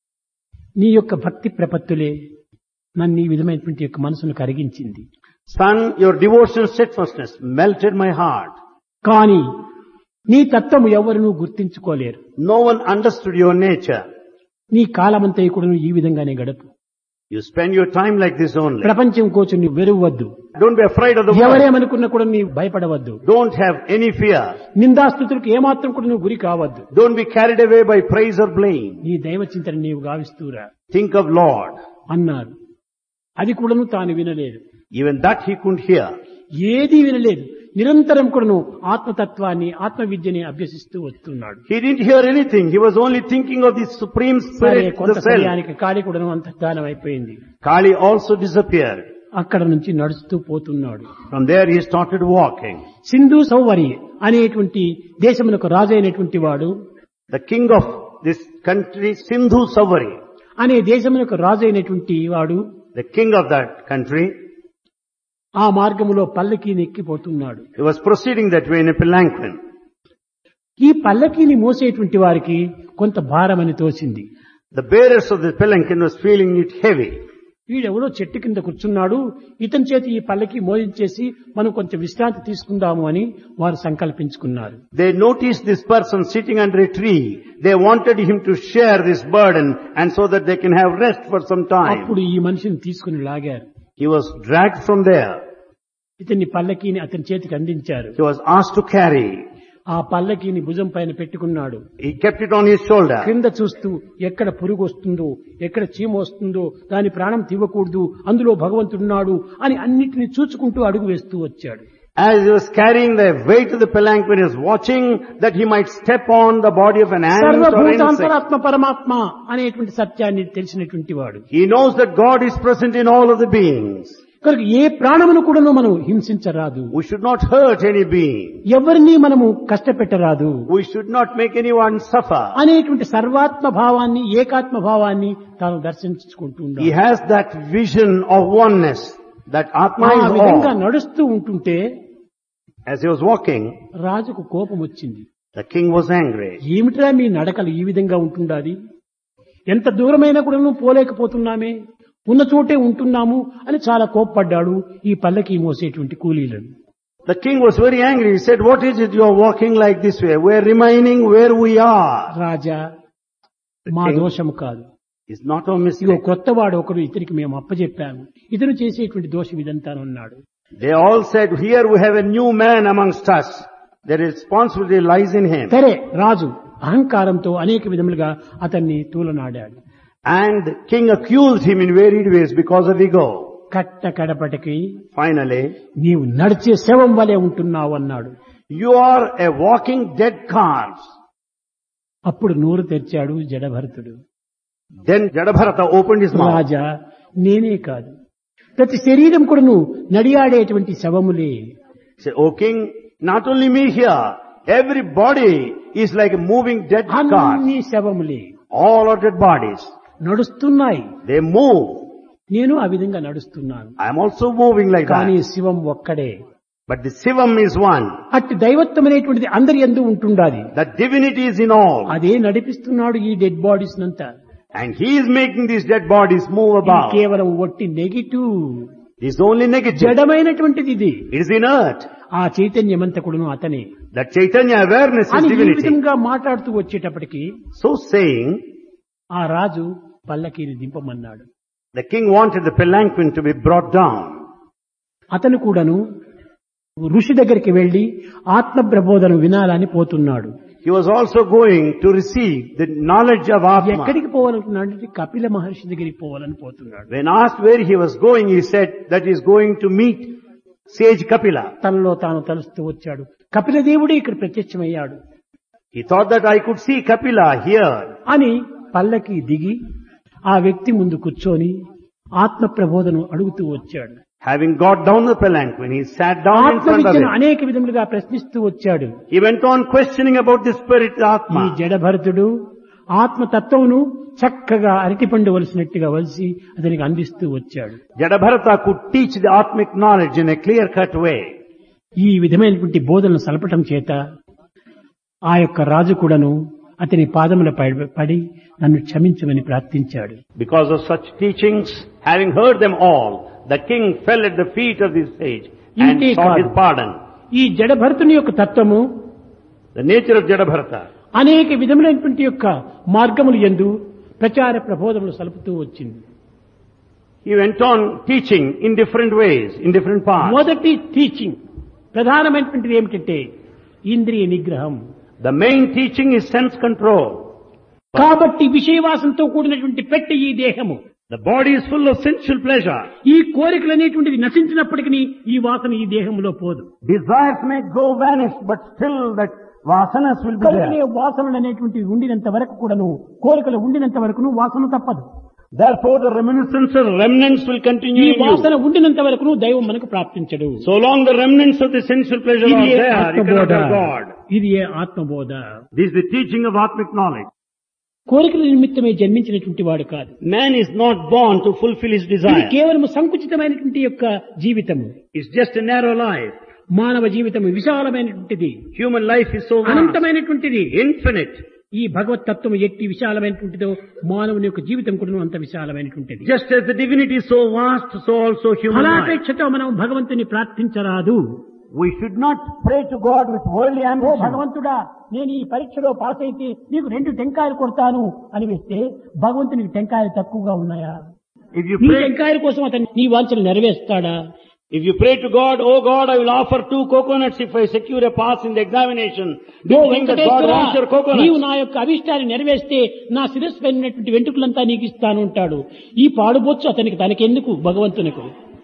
నీ యొక్క భక్తి ప్రపత్తులే నన్ను ఈ విధమైనటువంటి యొక్క మనసును కరిగించింది Son, your devotion steadfastness melted my heart. కానీ నీ తత్వము ఎవరినూ గుర్తించుకోలేరు No one understood your nature. నీ కాలమంతా కూడా ఈ విధంగానే గడుపు You spend your time like this only. ప్రపంచం కోసం నీ వెరువద్దు Don't be afraid of the world. ఎవరేమనుకున్నా కూడా నీ భయపడవద్దు Don't have any fear. నిందాస్తుతులకు ఏమాత్రం కూడా నువ్వు గురి కావద్దు Don't be carried away by praise or blame. నీ దైవ చింతన నీవు గావిస్తూరా Think of Lord. అన్నారు అది కూడాను తాను వినలేదు Even that he couldn't hear. ఏదీ వినలేదు నిరంతరం కూడాను ఆత్మతత్వాన్ని ఆత్మ విద్యని అభ్యసిస్తూ వస్తున్నాడు He didn't hear anything. He was only thinking of the supreme సరే spirit, కొంత the self. సమయానికి కాలి కూడాను అంతర్ధానం అయిపోయింది Kali also disappeared. అక్కడ నుంచి నడుస్తూ పోతున్నాడు From there he started walking. Sindhu సౌవరి అనేటువంటి దేశమునకు రాజు అయినటువంటి వాడు The king of this country, Sindhu Savari, అనే దేశమునకు రాజు అయినటువంటి వాడు the king of that country, ఆ మార్గములో పల్లకీని ఎక్కిపోతున్నాడు he was proceeding that way in a palanquin. ఈ పల్లకీని మోసేటువంటి వారికి కొంత భారమని తోసింది The bearers of the palanquin was feeling it heavy. వీడెవడో చెట్టు కింద కూర్చున్నాడు ఇతని చేతి ఈ పల్లకి మోయించేసి మనం కొంచెం విశ్రాంతి తీసుకుందాము అని వారు సంకల్పించుకున్నారు They noticed this person sitting under a tree. They wanted him to share this burden and so that they can have rest for some time. అప్పుడు ఈ మనిషిని తీసుకుని లాగారు He was dragged from there. ఇతన్ని పల్లకీని అతని చేతికి అందించారు He was asked to carry. ఆ పల్లకీని భుజం పైన పెట్టుకున్నాడు He kept it on his shoulder. క్రింద చూస్తూ ఎక్కడ పురుగు వస్తుందో ఎక్కడ చీమ వస్తుందో దాని ప్రాణం తీవ్వకూడదు అందులో భగవంతుడున్నాడు అని అన్నిటిని చూచుకుంటూ అడుగు వేస్తూ వచ్చాడు As he was carrying the weight of the palanquin, he was watching that he might step on the body of an ant or insect. సర్వభూతాంతరాత్మ పరమాత్మ అనేటువంటి సత్యాన్ని తెలిసినటువంటి వాడు He knows that God is present in all of the beings. కనుక ఏ ప్రాణమును కూడాను మనం హింసించరాదు We should not hurt any being. ఎవరిని మనము కష్టపెట్టరాదు We should not make anyone suffer. అనేటువంటి సర్వాత్మ భావాన్ని ఏకాత్మ భావాన్ని తాను దర్శించుకుంటూ He ఉండాలి has that vision of oneness, that Atma ఆ is విధంగా all. నడుస్తూ ఉంటుంటే As he was walking, రాజుకు కోపం వచ్చింది the king was angry. ఏమిట్రా మీ నడకలు ఈ విధంగా ఉంటుండాది ఎంత దూరమైనా కూడా నువ్వు పోలేకపోతున్నామే ఉన్న చోటే ఉంటున్నాము అని చాలా కోప్పడ్డాడు ఈ పల్లకి మోసేటువంటి కూలీలను The king was very angry. He said, what is it you are walking like this way? We are remaining where we are. రాజా మా king- దోషము కాదు It's not our ఇదిగో mistake. క్రొత్తవాడు ఒకరు ఇతనికి మేము అప్పచెప్పాము ఇతను చేసేటువంటి దోషం ఇదంతా అన్నాడు They all said, here we have a new man amongst us. The responsibility lies in him. సరే రాజు అహంకారంతో అనేక విధములుగా అతన్ని తూలనాడాడు And the king accused him in varied ways because of ego. కట్ట కడపటికి Finally, నీవు నడిచే శవం వలె ఉంటున్నావు అన్నాడు you are a walking dead corpse. అప్పుడు నోరు తెరిచాడు జడభరతుడు Then Jadabharata opened his mouth. రాజా నేనే కాదు ప్రతి శరీరం కూడాను నడియాడేటువంటి శవములే He said, O king, not only me here, every body is like a moving dead corpse. అన్ని శవములే All are dead bodies. నడుస్తున్నాయి They move. నేను ఆ విధంగా నడుస్తున్నాను I am also moving like కానీ that. శివం ఒక్కడే But the Sivam is one. అట్టి దైవత్వం అనేటువంటిది అందరి ఎందు ఉంటుండాలి The divinity is in all. అదే నడిపిస్తున్నాడు ఈ డెడ్ బాడీస్ నంతా And he is making these dead bodies move ఇది about. కేవలం ఒట్టి నెగిటివ్ It's only negative. జడమైనటువంటిది ఇది It is inert. ఆ చైతన్యమంతా కూడాను అతనే That Chaitanya awareness is అని ఈ divinity. విధంగా మాట్లాడుతూ వచ్చేటప్పటికి So saying, ఆ రాజు పల్లకీని దింపమన్నాడు the king wanted the palanquin to be brought down. అతను కూడాను ఋషి దగ్గరికి వెళ్లి ఆత్మ ప్రబోధన వినాలని పోతున్నాడు He was also going to receive the knowledge of Atma. ఎక్కడికి పోవాలనుకున్నాడు అంటే కపిల మహర్షి దగ్గరికి పోవాలని పోతున్నాడు When asked where he was going, he said that he is going to meet sage Kapila. తనలో తాను తలుస్తూ వచ్చాడు కపిల దేవుడే ఇక్కడ ప్రత్యక్షమయ్యాడు He thought that I could see Kapila here. అని పల్లకి దిగి ఆ వ్యక్తి ముందు కూర్చొని ఆత్మ ప్రబోధను అడుగుతూ వచ్చాడు Having got down the palanquin, he sat down in ఆత్మ front of విద్యను him. అనేక విధములుగా ప్రశ్నిస్తూ వచ్చాడు He went on questioning about the spirit ఈ Atma. జడభరతుడు ఆత్మతత్వమును చక్కగా అరటిపండు వలసినట్టుగా వలిసి అతనికి అందిస్తూ వచ్చాడు Jadabharata could teach the Atmic knowledge in a clear-cut way. ఈ విధమైనటువంటి బోధనలు సలపటం చేత ఆ యొక్క రాజు కూడాను అతని పాదముల పై- పడి నన్ను క్షమించమని ప్రార్థించాడు Because of such teachings, having heard them all, the king fell at the feet of this sage and ఇంతే sought his కాదు. pardon. ఈ జడభరతుని యొక్క తత్వము The nature of Jadabharata. అనేక విధములైనటువంటి యొక్క మార్గములు ఎందు ప్రచార ప్రబోధములు సలుపుతూ వచ్చింది He went on teaching in different ways, in different paths. మొదటి టీచింగ్ ప్రధానమైనటువంటిది ఏమిటంటే ఇంద్రియ నిగ్రహం The main teaching is sense control. కాబట్టి విషయవాసంతో కూడినటువంటి పెట్టె ఈ దేహము The body is full of sensual pleasure. ఈ కోరికలు అనేటువంటిది నశించినప్పటికీ ఈ వాసన ఈ దేహంలో పోదు Desires may go vanish, but still that vasanas will be కనుకనే there. వాసనలు అనేటువంటివి ఉండినంత వరకు కూడాను కోరికలు ఉండినంత వరకును వాసన తప్పదు Therefore the reminiscences, remnants will continue ఈ in you. వాసన ఉండినంత వరకును దైవం మనకు ప్రాప్తించడు So long the remnants of the sensual pleasure ఇది are A there, you cannot ఆత్మబోధ have God. ఇది ఏ ఆత్మబోధ This is the teaching of Atmic knowledge. కోరికల నిమిత్తమే జన్మించినటువంటి వాడు కాదు Man is not born to fulfill his ఇది desire. కేవలం సంకుచితమైనటువంటి యొక్క జీవితము It's just a narrow life. మానవ జీవితం విశాలమైనటువంటిది Human life is so vast, అనంతమైనటువంటిది infinite. ఈ భగవత్ తత్వం ఎట్టి విశాలమైనటువంటిదో మానవుని యొక్క జీవితం కూడా అంత విశాలమైనటువంటిది Just as the divinity is so vast, so also human life. ఫలాపేక్షతో మనం భగవంతుని ప్రార్థించరాదు We should not pray to God with worldly oh ambition. భగవంతుడా నేను ఈ పరీక్షలో పాస్ అయితే నీకు రెండు టెంకాయలు కొడతాను అని వేస్తే భగవంతునికి టెంకాయలు తక్కువగా ఉన్నాయా If you నీ pray, టెంకాయల కోసం అతను నీ వాంఛలు నెరవేరుస్తాడా if you pray to God, oh God, I will offer two coconuts if I secure a pass in the examination. Do oh you think that God Venkateswara, wants your నీవు coconuts? నా యొక్క అభిష్టాన్ని నెరవేర్స్తే నా శిరస్సు పైనటువంటి వెంట్రుకలంతా నీకు ఇస్తాను అంటాడు ఈ పాడుబొచ్చు అతనికి తనకెందుకు భగవంతునికి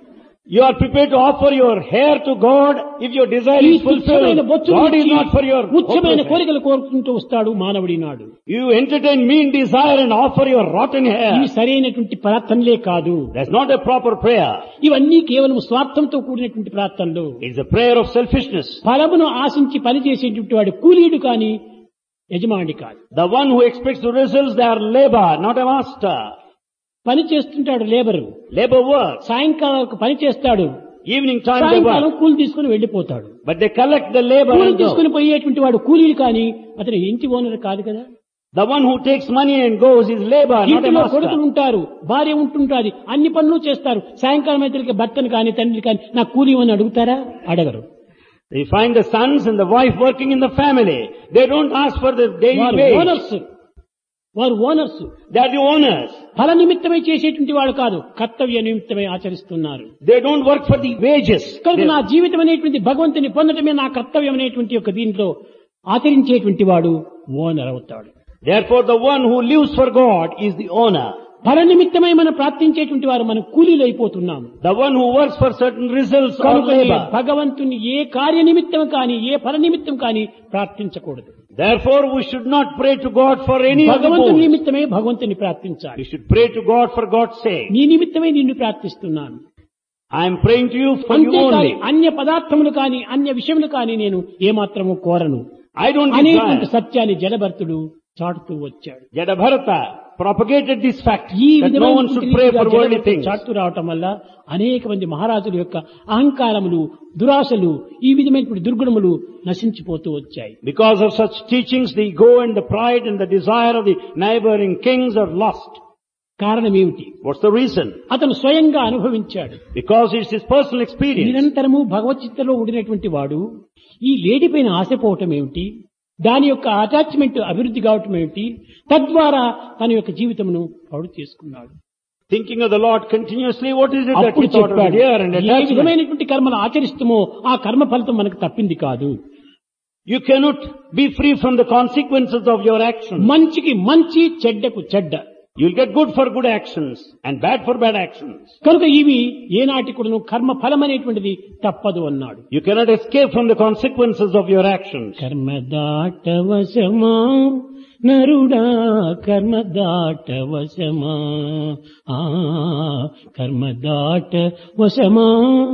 You are prepared to offer your hair to God if your desire ఈ is fulfilled. తుచ్చమైన బొచ్చును God is ఇచ్చి not for your ఉచ్చమైన hopelessness. కోరికలు కోరుకుంటూ వస్తాడు మానవుడి నాడు You entertain mean desire and offer your rotten hair. ఇవి సరైనటువంటి ప్రార్థనలే కాదు That's not a proper prayer. ఇవన్నీ కేవలం స్వార్థంతో కూడినటువంటి ప్రార్థనలు It's a prayer of selfishness. ఫలమును ఆశించి పనిచేసేటువంటి వాడు కూలీడు కాని యజమాని కాదు The one who expects the results, they are labor, not a master. పని చేస్తుంటాడు లేబరు Labor work. సాయంకాలం పని చేస్తాడు Evening time they సాయంకాలం work. కూలి తీసుకుని వెళ్లిపోతాడు But they collect the labor కూలి and go. తీసుకుని పోయేటువంటి వాడు కూలీలు కాని అతను ఇంటి ఓనర్ కాదు కదా The one who takes money and goes is labor, not a ఇంటిలో కొడుకులు master. ఉంటారు భార్య ఉంటుంటాది అన్ని పనులు చేస్తారు సాయంకాలం అయితే భర్తను కానీ తండ్రి కానీ నాకు కూలి అని అడుగుతారా అడగరు You find the sons and the wife working in the family. They don't ask for the daily వారు wage. ఓనర్స్ వారు owners They are the owners. ఫల నిమిత్తమై చేసేటువంటి వాడు కాదు కర్తవ్య నిమిత్తమై ఆచరిస్తున్నారు They don't work for the wages. కనుక They- నా జీవితం అనేటువంటి భగవంతుని పొందటమే నా కర్తవ్యం అనేటువంటి ఒక దీంట్లో ఆచరించేటువంటి వాడు ఓనర్ అవుతాడు Therefore the one who lives for God is the owner. ఫల నిమిత్తమై మనం ప్రార్థించేటువంటి వారు మనం కూలీలు అయిపోతున్నాము The one who works for certain results or కనుకనే labor. భగవంతుని ఏ కార్య నిమిత్తం కానీ ఏ ఫల నిమిత్తం కానీ ప్రార్థించకూడదు Therefore we should not pray to God for any of the భగవంతుని goals. నిమిత్తమే భగవంతుని ప్రార్థించాలి We should pray to God for God's sake. నీ నిమిత్తమే నిన్ను ప్రార్థిస్తున్నాను I am praying to you for you అంతేకాని only. అన్య పదార్థములు కానీ అన్య విషయములు కానీ నేను ఏమాత్రము కోరను I don't అనేటువంటి desire. సత్యాన్ని జలభర్తుడు చాటుతూ వచ్చాడు Jadabharata propagated this fact ఈ that no one should pray for worldly things. చాటుతూ రావటం వల్ల అనేక మంది మహారాజుల యొక్క అహంకారములు దురాశలు ఈ విధమైనటువంటి దుర్గుణములు నశించిపోతూ వచ్చాయి Because of such teachings, the ego and the pride and the desire of the neighboring kings are lost. కారణం ఏమిటి What's the reason? అతను స్వయంగా అనుభవించాడు Because it's his personal experience. నిరంతరము భగవద్గీతలో ఉండినటువంటి వాడు ఈ లేడీ పైన ఆశపోవటం ఏమిటి దాని యొక్క అటాచ్మెంట్ అభివృద్ధి కావటం ఏమిటి తద్వారా తన యొక్క జీవితమును పాడు చేసుకున్నాడు Thinking of the Lord continuously, what is it that అప్పుడు he thought of చెప్పాడు the ear and A attachment? విధమైనటువంటి కర్మలు ఆచరిస్తామో ఆ కర్మ ఫలితం మనకు తప్పింది కాదు You cannot be free from the consequences of your actions. మంచికి మంచి చెడ్డకు చెడ్డ You'll get good for good actions and bad for bad actions. కనుక ఇవి ఏనాటి కూడాను కర్మ ఫలం అనేటువంటిది తప్పదు అన్నాడు You cannot escape from the consequences of your actions. కర్మ దాటవశమా నరుడా కర్మ దాటవశమా ఆ కర్మ దాటవశమా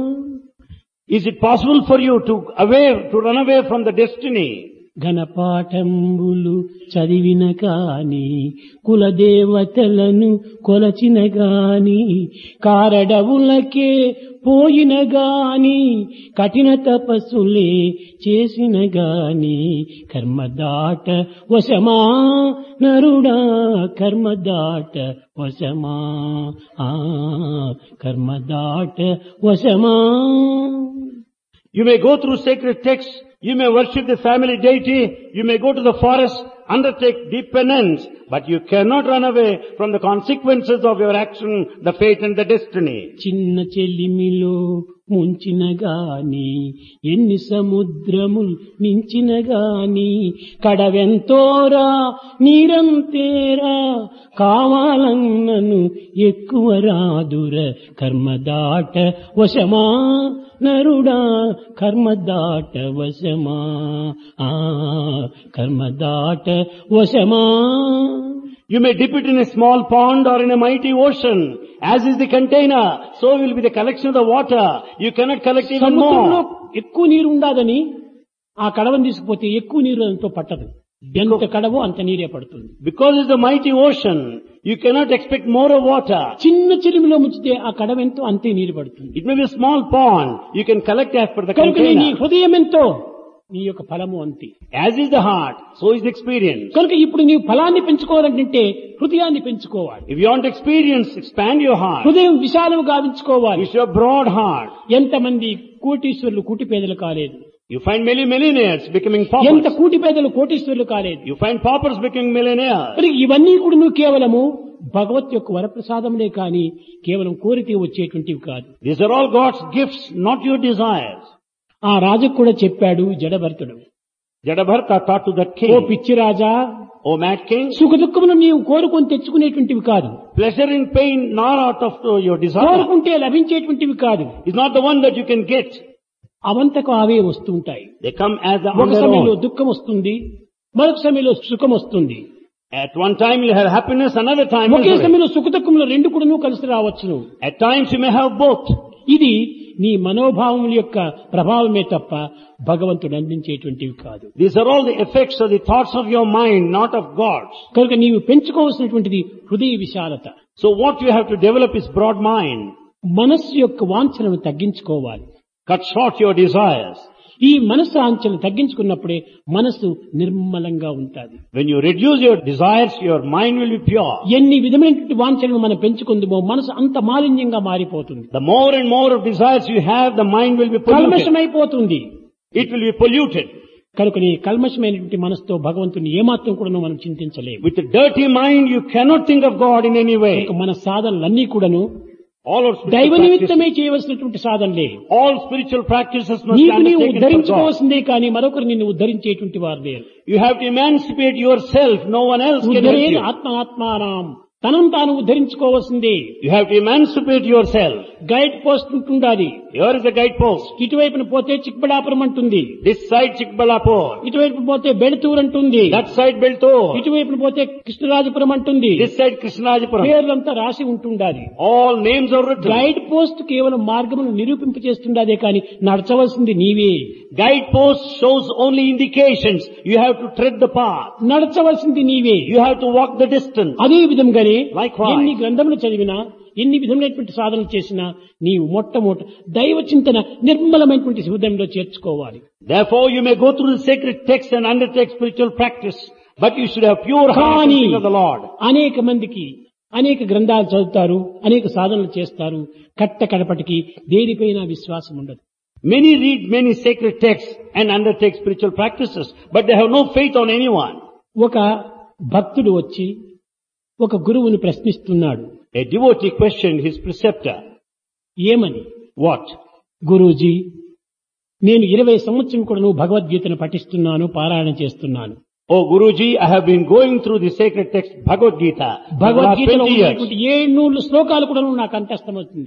Is it possible for you to away, to run away from the destiny? ఘనపాఠంబులు చదివిన కాని కులదేవతలను కొలచిన గాని కారడవులకే పోయిన గాని కఠిన తపస్సులే చేసిన గాని కర్మ దాట వశమా నరుడా కర్మ దాట వశమా ఆ కర్మ దాట వశమా You may go through sacred texts, you may worship the family deity, you may go to the forest, undertake deep penance, but you cannot run away from the consequences of your action, the fate and the destiny. చిన్న చెల్లిమిలో ముంచిన గాని ఎన్ని సముద్రములు మించిన గాని కడవెంతోరా నీరంతేరా కావాలన్నను ఎక్కువ రాదుర కర్మ దాట వశమా నరుడా కర్మ దాట వశమా ఆ కర్మ దాట వశమా You may dip it in a small pond or in a mighty ocean. As is the container, so will be the collection of the water. You cannot collect even సముద్రంలో more. ఎక్కువ నీరు ఉండదని ఆ కడవను తీసుకుపోతే ఎక్కువ నీరు దాంతో పట్టదు ఎంత కడవో అంత నీరే పడుతుంది Because it's a mighty ocean, you cannot expect more of water. చిన్న చిరుమిలో ముంచితే ఆ కడవ ఎంతో అంతే నీరు పడుతుంది It may be a small pond. You can collect as per the కనుక నీ container. హృదయం ఎంతో నీ యొక్క ఫలము అంతే As is the heart, so is the experience. కనుక ఇప్పుడు నీవు ఫలాన్ని పెంచుకోవాలంటే హృదయాన్ని పెంచుకోవాలి If you want experience, expand your heart. హృదయం విశాలం గావించుకోవాలి You should have broad heart. ఎంతమంది కోటీశ్వరులు కూటి పేదలు కాలేదు You find many millionaires becoming ఎంత paupers. కూటి పేదలు కోటీశ్వరులు కాలేదు You find paupers becoming millionaires. మరి ఇవన్నీ కూడా నువ్వు కేవలము భగవత్ యొక్క వరప్రసాదములే కానీ కేవలం కోరితే వచ్చేటువంటివి కాదు These are all God's gifts, not your desires. ఆ రాజుకు కూడా చెప్పాడు జడభర్తుడు Jadabharata thought to that oh king, పిచ్చి రాజా O mad king, సుఖ దుఃఖములు నీవు కోరుకొని తెచ్చుకునేటువంటివి కాదు pleasure and pain not out of uh, your desire కోరుకుంటే లభించేటువంటివి కాదు is not the one that you can get. అవంతకు అవే వస్తుంటాయి They come as the ఒక on their సమయంలో own. దుఃఖం వస్తుంది మరొక సమయంలో సుఖం వస్తుంది At one time you have happiness, another time okay misery. సమయంలో సుఖ దుఃఖములు రెండు కూడా కలిసి రావచ్చును At times you may have both. ఇది నీ మనోభావముల యొక్క ప్రభావమే తప్ప భగవంతుడు అందించేటువంటివి కాదు These are all the effects of the thoughts of your mind, not of God's. కనుక నీవు పెంచుకోవాల్సినటువంటిది హృదయ విశాలత So what you have to develop is broad mind. మనస్సు యొక్క వాంఛనను తగ్గించుకోవాలి Cut short your desires. ఈ మనస్సు ఆంఛను తగ్గించుకున్నప్పుడే మనస్సు నిర్మలంగా ఉంటుంది When you reduce your desires, your mind will be pure. ఎన్ని విధమైనటువంటి వాంఛనను మనం పెంచుకుందామో మనసు అంత మాలిన్యంగా మారిపోతుంది The more and more of desires you have, the mind will be polluted. కల్మషమైపోతుంది It will be polluted. కనుక నీ కల్మషమైనటువంటి మనసుతో భగవంతుని ఏమాత్రం కూడా మనం చింతించలేము With a dirty mind, you cannot think of God in any way. కనుక మన సాధనలన్నీ కూడాను All our దైవ spiritual practices, నిమిత్తమే చేయవలసినటువంటి సాధనలే all spiritual practices must be నీకు నీవు undertaken for God. ఉద్ధరించుకోవాల్సిందే కానీ మరొకరు నిన్ను ఉద్ధరించేటువంటి వారు లేరు You have to emancipate yourself. No one else can help ఉద్ధరేది you. ఆత్మ ఆత్మానాం తనం తాను ఉద్ధరించుకోవాల్సిందే You have to emancipate yourself. Guidepost ఉంటుండాలి Here is the guidepost. ఇటువైపున పోతే చిక్బడాపురం అంటుంది This side Chikbalapur. ఇటువైపు పోతే బెళతూరు అంటుంది That side Beltur. ఇటువైపున పోతే కృష్ణరాజపురం అంటుంది This side Krishnajapuram. పేర్లంతా రాసి ఉంటుండాలి All names are written. Guidepost కేవలం మార్గమును నిరూపింప చేస్తుండదే కానీ నడచవలసింది నీవే Guidepost shows only indications. You have to tread the path. నడచవలసింది నీవే You have to walk the distance. అదే విధంగానే Likewise. ఎన్ని గ్రంథములు చదివినా ఎన్ని విధమైనటువంటి సాధనలు చేసినా నీవు మొట్టమొదట దైవ చింతన నిర్మలమైనటువంటి హృదయంలో చేర్చుకోవాలి Therefore, you may go through the sacred texts and undertake spiritual practice, but you should have pure heart and కానీ think of the Lord. అనేక మందికి అనేక గ్రంథాలు చదువుతారు అనేక సాధనలు చేస్తారు కట్ట కడపటికి దేనిపైన విశ్వాసం ఉండదు Many read many sacred texts and undertake spiritual practices, but they have no faith on anyone. ఒక భక్తుడు వచ్చి ఒక గురువుని ప్రశ్నిస్తున్నాడు A devotee questioned his preceptor, ఏమని what? గురూజీ నేను ఇరవై సంవత్సరం కూడా నువ్వు భగవద్గీతను పఠిస్తున్నాను పారాయణ చేస్తున్నాను Oh Guruji, I have been going through the sacred text Bhagavad Gita for the last భగవద్గీతలో 20 years. ఉన్నటువంటి ఏడు నూరు శ్లోకాలు కూడా నాకు అంతస్తమవుతుంది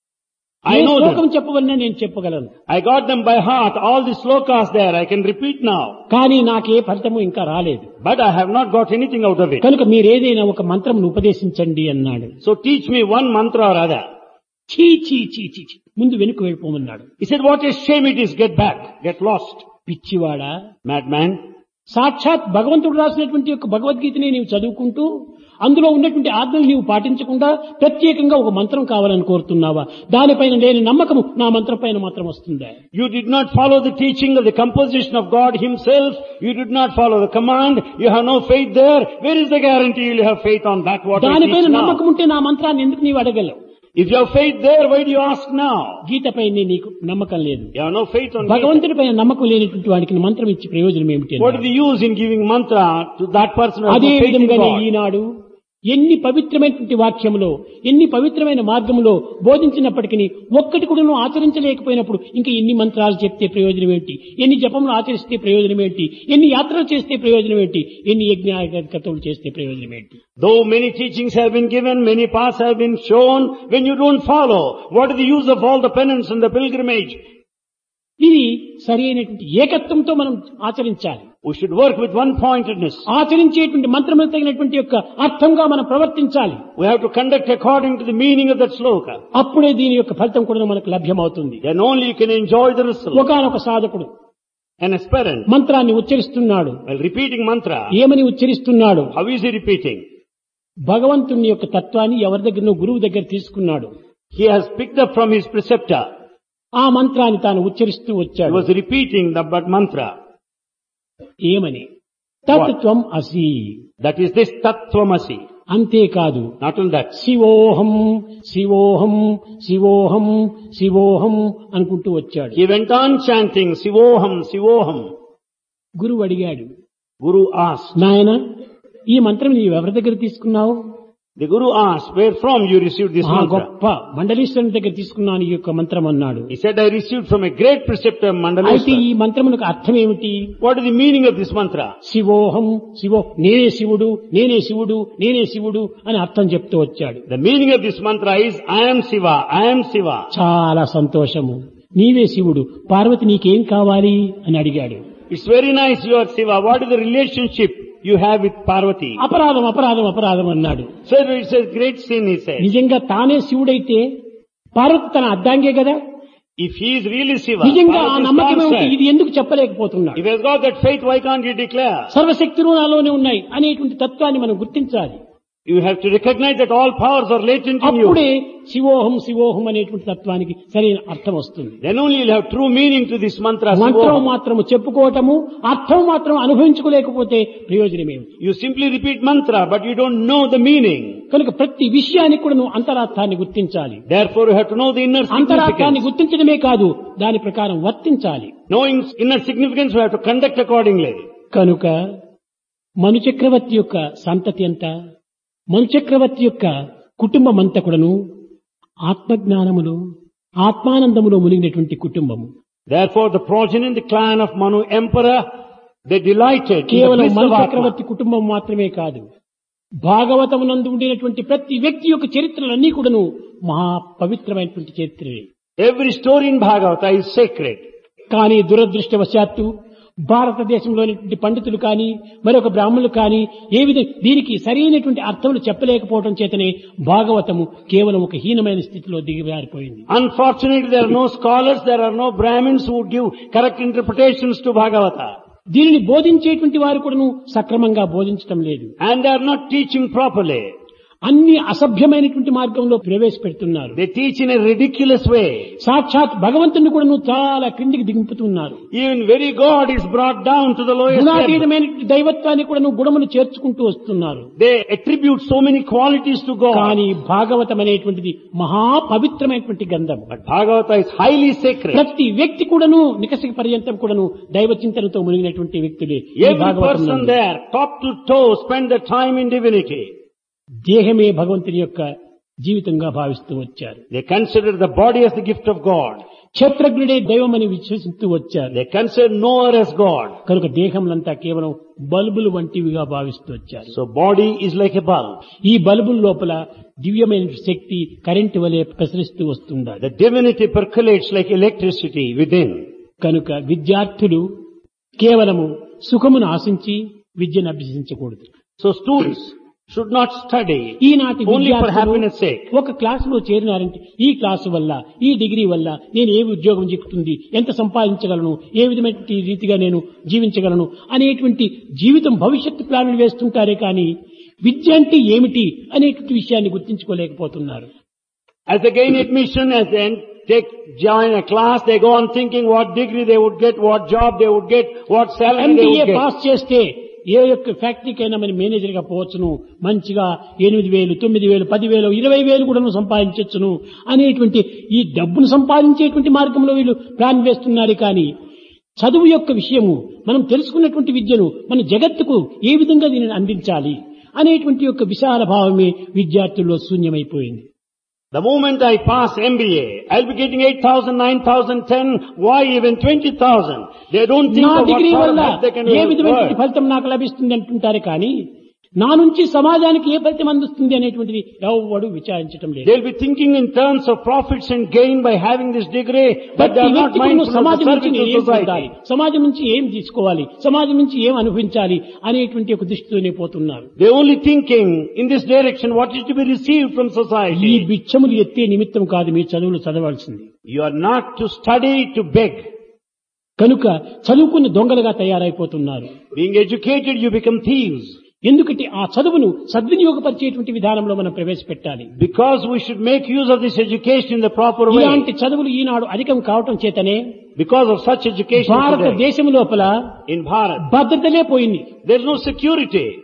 I ఏ know శ్లోకం them. చెప్పవలన నేను చెప్పగలను I got them by heart, all the slokas there, I can repeat now. కానీ నాకే ఫలితము ఇంకా రాలేదు But I have not got anything out of it. కనుక మీరేదైనా ఒక మంత్రం ఉపదేశించండి అన్నాడు So teach me one mantra or other. చీ చీ చీ చీ చీ. ముందు వెనుక వెళ్ళిపోమన్నాడు He said, what a shame it is, get back, get lost. పిచ్చివాడా Madman, సాక్షాత్ భగవంతుడు రాసినటువంటి యొక్క భగవద్గీతని నీవు చదువుకుంటూ అందులో ఉన్నటువంటి ఆజ్ఞలు నీవు పాటించకుండా ప్రత్యేకంగా ఒక మంత్రం కావాలని కోరుతున్నావా దానిపైన లేని నమ్మకము నా మంత్రం పైన మాత్రం వస్తుందా you did not follow the teaching of the composition of God himself. You did not follow the command. You have no faith there. Where is the guarantee you'll have faith on that what I దానిపైన teach నమ్మకం now? ఉంటే నా మంత్రాన్ని ఎందుకు నీవు అడగలవు If you have faith there, why do you ask now? గీతపై నీకు నమ్మకం లేదు You have no faith on Gita. భగవంతుడి పైన నమ్మకం లేనటువంటి వాడికి మంత్రం ఇచ్చి ప్రయోజనం ఏమిటి What is the use in giving mantra to that person who has అదే no faith in విధంగానే God? ఈనాడు ఎన్ని పవిత్రమైనటువంటి వాక్యములో ఎన్ని పవిత్రమైన మార్గములో బోధించినప్పటికీ ఒక్కటి కూడా నువ్వు ఆచరించలేకపోయినప్పుడు ఇంకా ఎన్ని మంత్రాలు చెప్తే ప్రయోజనం ఏంటి ఎన్ని జపములు ఆచరిస్తే ప్రయోజనం ఏంటి ఎన్ని యాత్రలు చేస్తే ప్రయోజనం ఏంటి ఎన్ని యజ్ఞాకతులు చేస్తే ప్రయోజనం ఏంటి Though many teachings have been given, many paths have been shown, when you don't follow, what is the use of all the penance and the pilgrimage? ఇది సరి అయినటువంటి ఏకత్వంతో మనం ఆచరించాలి We should work with one-pointedness. ఆచరించేటువంటి మంత్రములు తగినటువంటి యొక్క అర్థంగా మనం ప్రవర్తించాలి We have to conduct according to the meaning of that sloka. అప్పుడే దీని యొక్క ఫలితం కూడా మనకు లభ్యమవుతుంది Then only you can enjoy the result. ఒకనొక సాధకుడు An aspirant, మంత్రాన్ని ఉచ్చరిస్తున్నాడు while repeating mantra, ఏమని ఉచ్చరిస్తున్నాడు how is he repeating? భగవంతుని యొక్క తత్వాన్ని ఎవరి దగ్గర గురువు దగ్గర తీసుకున్నాడు He has picked up from his preceptor. ఆ మంత్రాన్ని తాను ఉచ్చరిస్తూ He వచ్చాడు was repeating the but mantra. ఏమని తత్వం అసి That is this Tattvamasi. అంతేకాదు Not only that. శివోహం శివోహం శివోహం శివోహం అనుకుంటూ వచ్చాడు He went on chanting Sivoham, Sivoham. గురువు అడిగాడు Guru asked, నాయన ఈ మంత్రం నీవు ఎవరి దగ్గర తీసుకున్నావు The Guru asked, where from you received this ఆ mantra? గొప్ప మండలీశ్వరుని దగ్గర తీసుకున్నాను ఈ యొక్క మంత్రం అన్నాడు He said, I received from a great preceptor అయితే Mandaleshwar. ఈ మంత్రమునకు అర్థం ఏమిటి What is the meaning of this mantra? శివోహం శివో నేనే శివుడు నేనే శివుడు నేనే శివుడు అని అర్థం చెప్తూ వచ్చాడు The meaning of this mantra is, I am Shiva, I am Shiva. చాలా సంతోషము నీవే శివుడు పార్వతి నీకేం కావాలి అని అడిగాడు It's very nice you are Shiva. What is the relationship you have with Parvati? అపరాధం అపరాధం అపరాధం అన్నాడు So it's a great sin, he said. నిజంగా తానే శివుడైతే పార్వతి తన అద్దాంగే కదా If he is really Shiva, నిజంగా ఆ Parvati is నమ్మకమే ఉంటే constant. ఇది ఎందుకు చెప్పలేకపోతున్నాడు If he has got that faith, why can't he declare? సర్వశక్తులు నాలోనే ఉన్నాయి అనేటువంటి తత్వాన్ని మనం గుర్తించాలి You have to recognize that all powers are latent in you. అప్పుడే శివోహం శివోహం అనేటువంటి తత్వానికి సరైన అర్థం వస్తుంది Then only you'll have true meaning to this mantra. మంత్రం Shivoham. మాత్రము చెప్పుకోవటము అర్థం మాత్రం అనుభవించుకోలేకపోతే ప్రయోజనమేమి You simply repeat mantra, but you don't know the meaning. కనుక ప్రతి విషయానికి కూడా నువ్వు అంతరార్థాన్ని గుర్తించాలి Therefore, you have to know the inner అంతరార్థాన్ని significance. గుర్తించడమే కాదు దాని ప్రకారం వర్తించాలి Knowing inner significance, you have to conduct accordingly. కనుక మను చక్రవర్తి యొక్క సంతతి అంతా మను చక్రవర్తి యొక్క కుటుంబం అంతా కూడాను ఆత్మజ్ఞానములు ఆత్మానందములో మునిగినటువంటి కుటుంబము Therefore, the progeny and the clan of Manu Emperor, they delighted in the కేవలం bliss మను of Atma. చక్రవర్తి కుటుంబం మాత్రమే కాదు భాగవతమునందు ఉండినటువంటి ప్రతి వ్యక్తి యొక్క చరిత్రలన్నీ కూడాను మహా పవిత్రమైనటువంటి చరిత్రలే Every story in Bhagavata is sacred. కానీ దురదృష్టవశాత్తు భారతదేశంలోని పండితులు కానీ మరొక బ్రాహ్మణులు కానీ ఏ విధంగా దీనికి సరైనటువంటి అర్థములు చెప్పలేకపోవడం చేతనే భాగవతము కేవలం ఒక హీనమైన స్థితిలో దిగివారిపోయింది Unfortunately, there are no scholars, there are no Brahmins who give correct interpretations to Bhagavata. దీనిని బోధించేటువంటి వారు కూడాను సక్రమంగా బోధించటం లేదు And they are not teaching properly. అన్ని అసభ్యమైనటువంటి మార్గంలో ప్రవేశపెడుతున్నారు They teach in a ridiculous way. సాక్షాత్ భగవంతుని కూడా నువ్వు చాలా క్రిందికి దింపుతున్నారు Even very God is brought down to the lowest level. గుణాతీతమైనటువంటి దైవత్వాన్ని కూడా నువ్వు గుణములు చేర్చుకుంటూ వస్తున్నారు They attribute so many qualities to God. కానీ భాగవతం అనేటువంటిది మహా పవిత్రమైనటువంటి గ్రంథం But Bhagavata is highly sacred. ప్రతి వ్యక్తి కూడాను నికసిక పర్యంతం కూడాను దైవ చింతనతో మునిగినటువంటి వ్యక్తులే ఈ Every భాగవతం person నందు. there, top to toe, spend their time in divinity. దేహమే భగవంతుని యొక్క జీవితంగా భావిస్తూ వచ్చారు They consider the body as the gift of God. క్షేత్రజ్ఞుడే దైవమని విశ్వసిస్తూ వచ్చారు They consider knower as God. కనుక దేహంలంతా కేవలం బల్బులు వంటివిగా భావిస్తూ వచ్చారు So body is like a bulb. ఈ బల్బుల లోపల దివ్యమైన శక్తి కరెంటు వలె ప్రసరిస్తూ వస్తుండాలి The divinity percolates like electricity within. కనుక విద్యార్థులు కేవలము సుఖమును ఆశించి విద్యను అభ్యసించకూడదు So students should not study ఈనాటి only for విద్యార్థులు happiness sake. ఒక క్లాసులో చేరినారంటే ఈ క్లాసు వల్ల ఈ డిగ్రీ వల్ల నేను ఏ ఉద్యోగం చిక్కుతుంది ఎంత సంపాదించగలను ఏ విధమైన రీతిగా నేను జీవించగలను అనేటువంటి జీవితం భవిష్యత్తు ప్లాన్లు వేస్తుంటారే కానీ విద్య అంటే ఏమిటి అనేటువంటి విషయాన్ని గుర్తించుకోలేకపోతున్నారు As they gain admission, as they take, join a class, they go on thinking what degree they would get, what job they would get, what salary they MBA would get. Pass చేస్తే ఏ యొక్క ఫ్యాక్టరీకైనా మన manager గా పోవచ్చును మంచిగా ఎనిమిది వేలు తొమ్మిది వేలు పది వేలు ఇరవై వేలు కూడా సంపాదించవచ్చును అనేటువంటి ఈ డబ్బును సంపాదించేటువంటి మార్గంలో వీళ్ళు ప్లాన్ వేస్తున్నారు కానీ చదువు యొక్క విషయము మనం తెలుసుకున్నటువంటి విద్యను మన జగత్తుకు ఏ విధంగా దీనిని అందించాలి అనేటువంటి యొక్క విశాల భావమే విద్యార్థుల్లో శూన్యమైపోయింది The moment I pass MBA, I'll be getting 8,000, 9,000, 10, why even 20,000? They don't think నా of what degree sort of వల్ల help they can ఏ do విధమైనటువంటి work. ఫలితం నాకు లభిస్తుంది అంటుంటారు కానీ నా నుంచి సమాజానికి ఏ ఫలితం అందుతుంది అనేటువంటిది ఎవడు విచారించటం లేదు They'll be thinking in terms of profits and gain by having this degree, but they ప్రతి are not వ్యక్తి కూడా mindful of the సమాజం నుంచి service నేను of ఏం పొందాలి society. సమాజం నుంచి ఏం తీసుకోవాలి సమాజం నుంచి ఏం అనుభవించాలి అనేటువంటి ఒక దృష్టితోనే పోతున్నారు They're only thinking in this direction what is to be received from ఈ society. బిచ్చములు ఎత్తే నిమిత్తం కాదు మీ చదువులు చదవాల్సింది You are not to study to beg. కనుక చదువుకుని దొంగలుగా తయారైపోతున్నారు Being educated, you become thieves. ఎందుకంటే ఆ చదువును సద్వినియోగపరిచేటువంటి విధానంలో మనం ప్రవేశపెట్టాలి Because we should make use of this education in the proper way. ఇలాంటి చదువులు ఈనాడు అధికం కావటం చేతనే Because of such education today, భారతదేశం లోపల in Bharat, భద్రతలే పోయింది there's no security.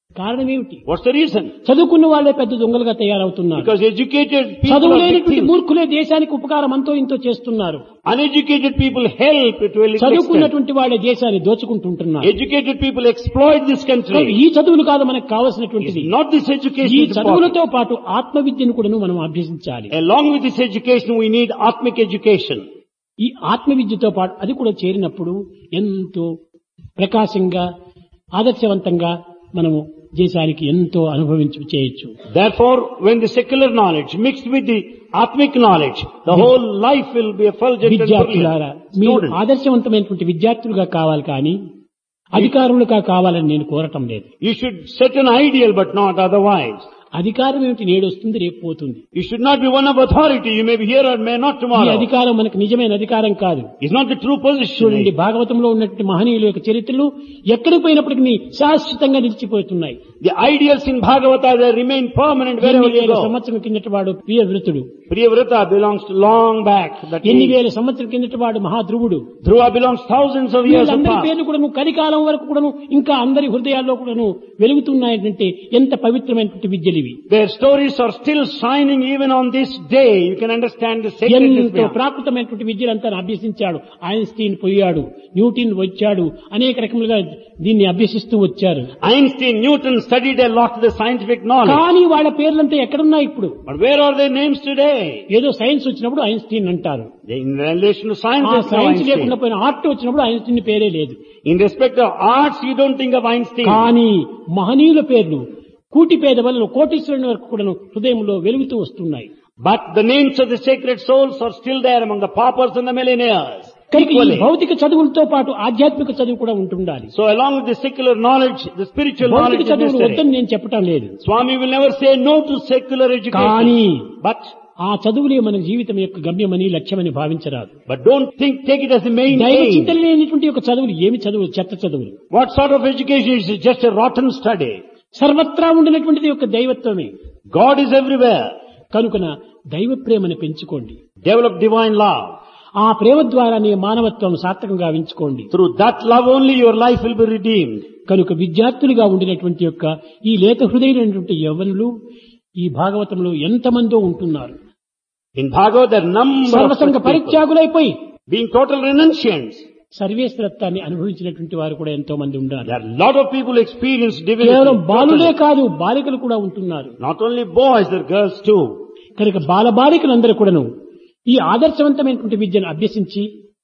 కారణం ఏమిటి What's the reason? చదువుకున్న వాళ్ళే పెద్ద దొంగలుగా తయారవుతున్నారు Because educated people చదువు are లేనటువంటి victims. మూర్ఖులే దేశానికి ఉపకారం అంతో ఇంతో చేస్తున్నారు Uneducated people help to a little extent. చదువుకున్నటువంటి వాళ్ళే దేశాన్ని దోచుకుంటుంటున్నారు Educated people exploit this కనుక country. ఈ చదువులు కాదు మనకు కావలసినటువంటిది It's not this education ఈ is important. చదువులతో పాటు ఆత్మ విద్యను కూడా మనం అభ్యసించాలి Along with this education, we need Atmic education. ఈ ఆత్మ విద్యతో పాటు అది కూడా చేరినప్పుడు ఎంతో ప్రకాశంగా ఆదర్శవంతంగా మనము దేశానికి ఎంతో అనుభవించి చేయొచ్చు Therefore, when the secular knowledge mixed with the Atmic knowledge, the whole life will be effulgent and విద్యార్థులారా brilliant. మీరు Students, ఆదర్శవంతమైనటువంటి విద్యార్థులుగా కావాలి కానీ అధికారులుగా కావాలని నేను కోరటం లేదు you should set an ideal but not otherwise. అధికారం ఏమిటి నేడు వస్తుంది రేపు పోతుంది You should not be one of authority. You may be here or may not ఈ tomorrow. అధికారం మనకు నిజమైన అధికారం కాదు It's not the true చూడండి position. భాగవతంలో ఉన్నటువంటి మహనీయుల యొక్క చరిత్రలు ఎక్కడికి పోయినప్పటికీ శాశ్వతంగా నిలిచిపోతున్నాయి The ideals in Bhagavata, they remain permanent wherever ఎన్ని you వేల go. సంవత్సరం కిందటి వాడు ప్రియవృతుడు Priyavrata belongs to long back. That ఎన్ని age. వేల సంవత్సరం కిందటి వాడు మహాధ్రువుడు Dhruva belongs thousands of years వీళ్ళందరి apart. పేర్లు కూడాను కలికాలం వరకు కూడాను ఇంకా అందరి హృదయాల్లో కూడాను వెలుగుతున్నాయంటే ఎంత పవిత్రమైనటువంటి విద్యలు ఇవి Their stories are still shining even on this day. You can understand the sacredness ఎంతో behind. ప్రాకృతమైనటువంటి విద్యలంతా అభ్యసించాడు ఐన్స్టీన్ పోయాడు న్యూటన్ వచ్చాడు అనేక రకములుగా దీన్ని అభ్యసిస్తూ వచ్చారు Einstein, Newton studied a lot of the scientific knowledge. కానీ వాళ్ళ పేర్లంతా ఎక్కడున్నాయి ఇప్పుడు But where are their names today? ఏదో సైన్స్ వచ్చినప్పుడు ఐన్స్టీన్ అంటారు In relation to science, ఆ there's no సైన్స్ లేకుండా Einstein. పోయిన ఆర్ట్ వచ్చినప్పుడు ఐన్స్టీన్ పేరే లేదు In respect of arts, you don't think of Einstein. కానీ మహనీయుల పేర్లు కూటి పేద వల్ల కోటీశ్వరుని వరకు కూడా హృదయంలో వెలుగుతూ వస్తున్నాయి But the names of the sacred souls are still there among the paupers and the millionaires. కనుక ఈ Equally. భౌతిక చదువులతో పాటు ఆధ్యాత్మిక చదువు కూడా ఉంటుండాలి So along with the secular knowledge, the spiritual knowledge భౌతిక is చదువులు necessary. వద్దని నేను చెప్పటం లేదు Swami will never say no to secular education. కానీ But, ఆ చదువులే మన జీవితం యొక్క గమ్యమని లక్ష్యమని భావించరాదు but don't think, take it as the main దైవ aim. చింతన లేనటువంటి ఒక చదువులు ఏమి చదువులు చెత్త చదువులు What sort of education is it? Just a rotten study. సర్వత్రా ఉండినటువంటిది ఒక దైవత్వమే God is everywhere. కనుకన దైవ ప్రేమను పెంచుకోండి Develop divine love. ఆ ప్రేమ ద్వారానే మానవత్వం సార్థకంగా గావించుకోండి Through that love only your life will be redeemed. కనుక విద్యార్థులుగా ఉండినటువంటి యొక్క ఈ లేత హృదయులైనటువంటి యవనులు ఈ భాగవతంలో ఎంతమందో ఉంటున్నారు In Bhagavad, there are number of సర్వసంగ such people. పరిత్యాగులైపోయి Being total renunciants. సర్వేశ్వరత్వాన్ని అనుభవించినటువంటి వారు కూడా ఎంతో మంది ఉన్నారు There are a lot of people who experience కేవలం divinity. బాలులే totally. కాదు బాలికలు కూడా ఉంటున్నారు Not only boys, there are girls too. కనుక బాలబాలికలందరూ కూడాను ఈ ఆదర్శవంతమైనటువంటి విద్యను అభ్యసించి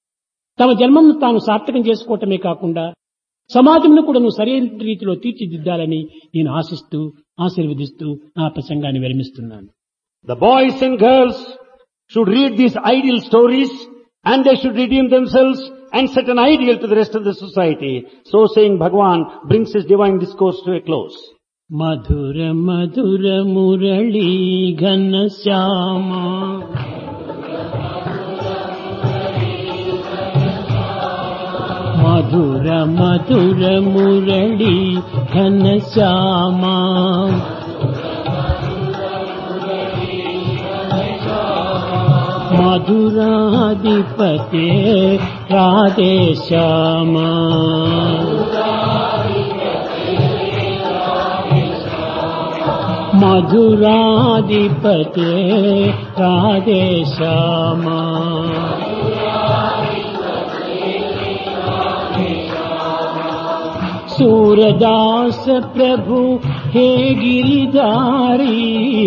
తమ జన్మను తాను సార్థకం చేసుకోవటమే కాకుండా సమాజంలో కూడాను సరైన రీతిలో తీర్చిదిద్దాలని నేను ఆశిస్తూ ఆశీర్వదిస్తూ నా ప్రసంగాన్ని విరమిస్తున్నాను The boys and girls should read these ideal stories and they should redeem themselves and set an ideal to the rest of the society. So saying, Bhagwan brings his divine discourse to a close. మధుర మధుర మురళీ ఘన శ్యామ మధుర మధుర మురళీ ఘన శ్యామ మధురాధిపతే రాధే శ్యామ మధురాధిపతే రాధే శ్యామా सूरदास प्रभु हे गिरिधारी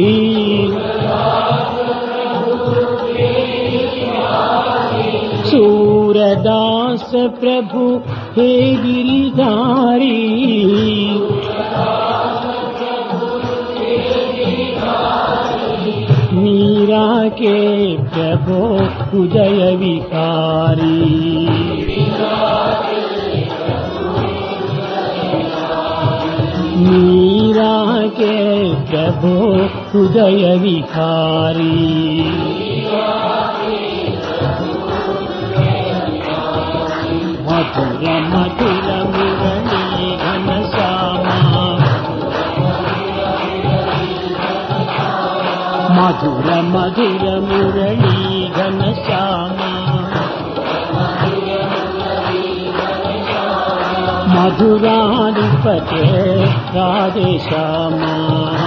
सूरदास प्रभु हे गिरिधारी मीरा के प्रभो उदय विकारी मीरा के प्रभो उदय विकारी मधुर मधुर मुरली घन श्यामा मधुर मधुर मुरली घन श्यामा మధురాధిపతే రాధేశ్యామా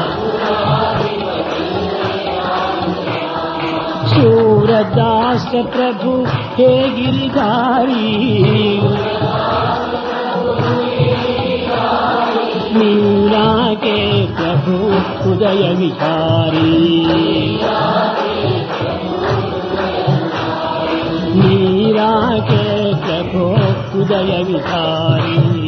सूरदास प्रभु हे गिरधारी मीरा के प्रभु उदय विहारी मीरा के प्रभु उदय विहारी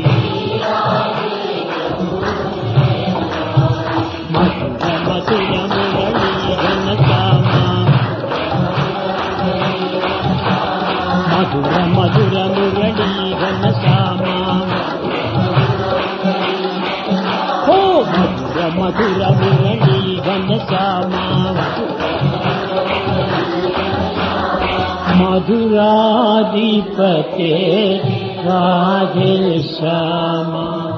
मधुर मधुर मुरली घनश्यामा మధుర మధుర మురళీ ఘనశ్యామా ఓ మధుర మధుర మురళీ ఘనశ్యామా మధురాధిపతే రాధే శ్యామా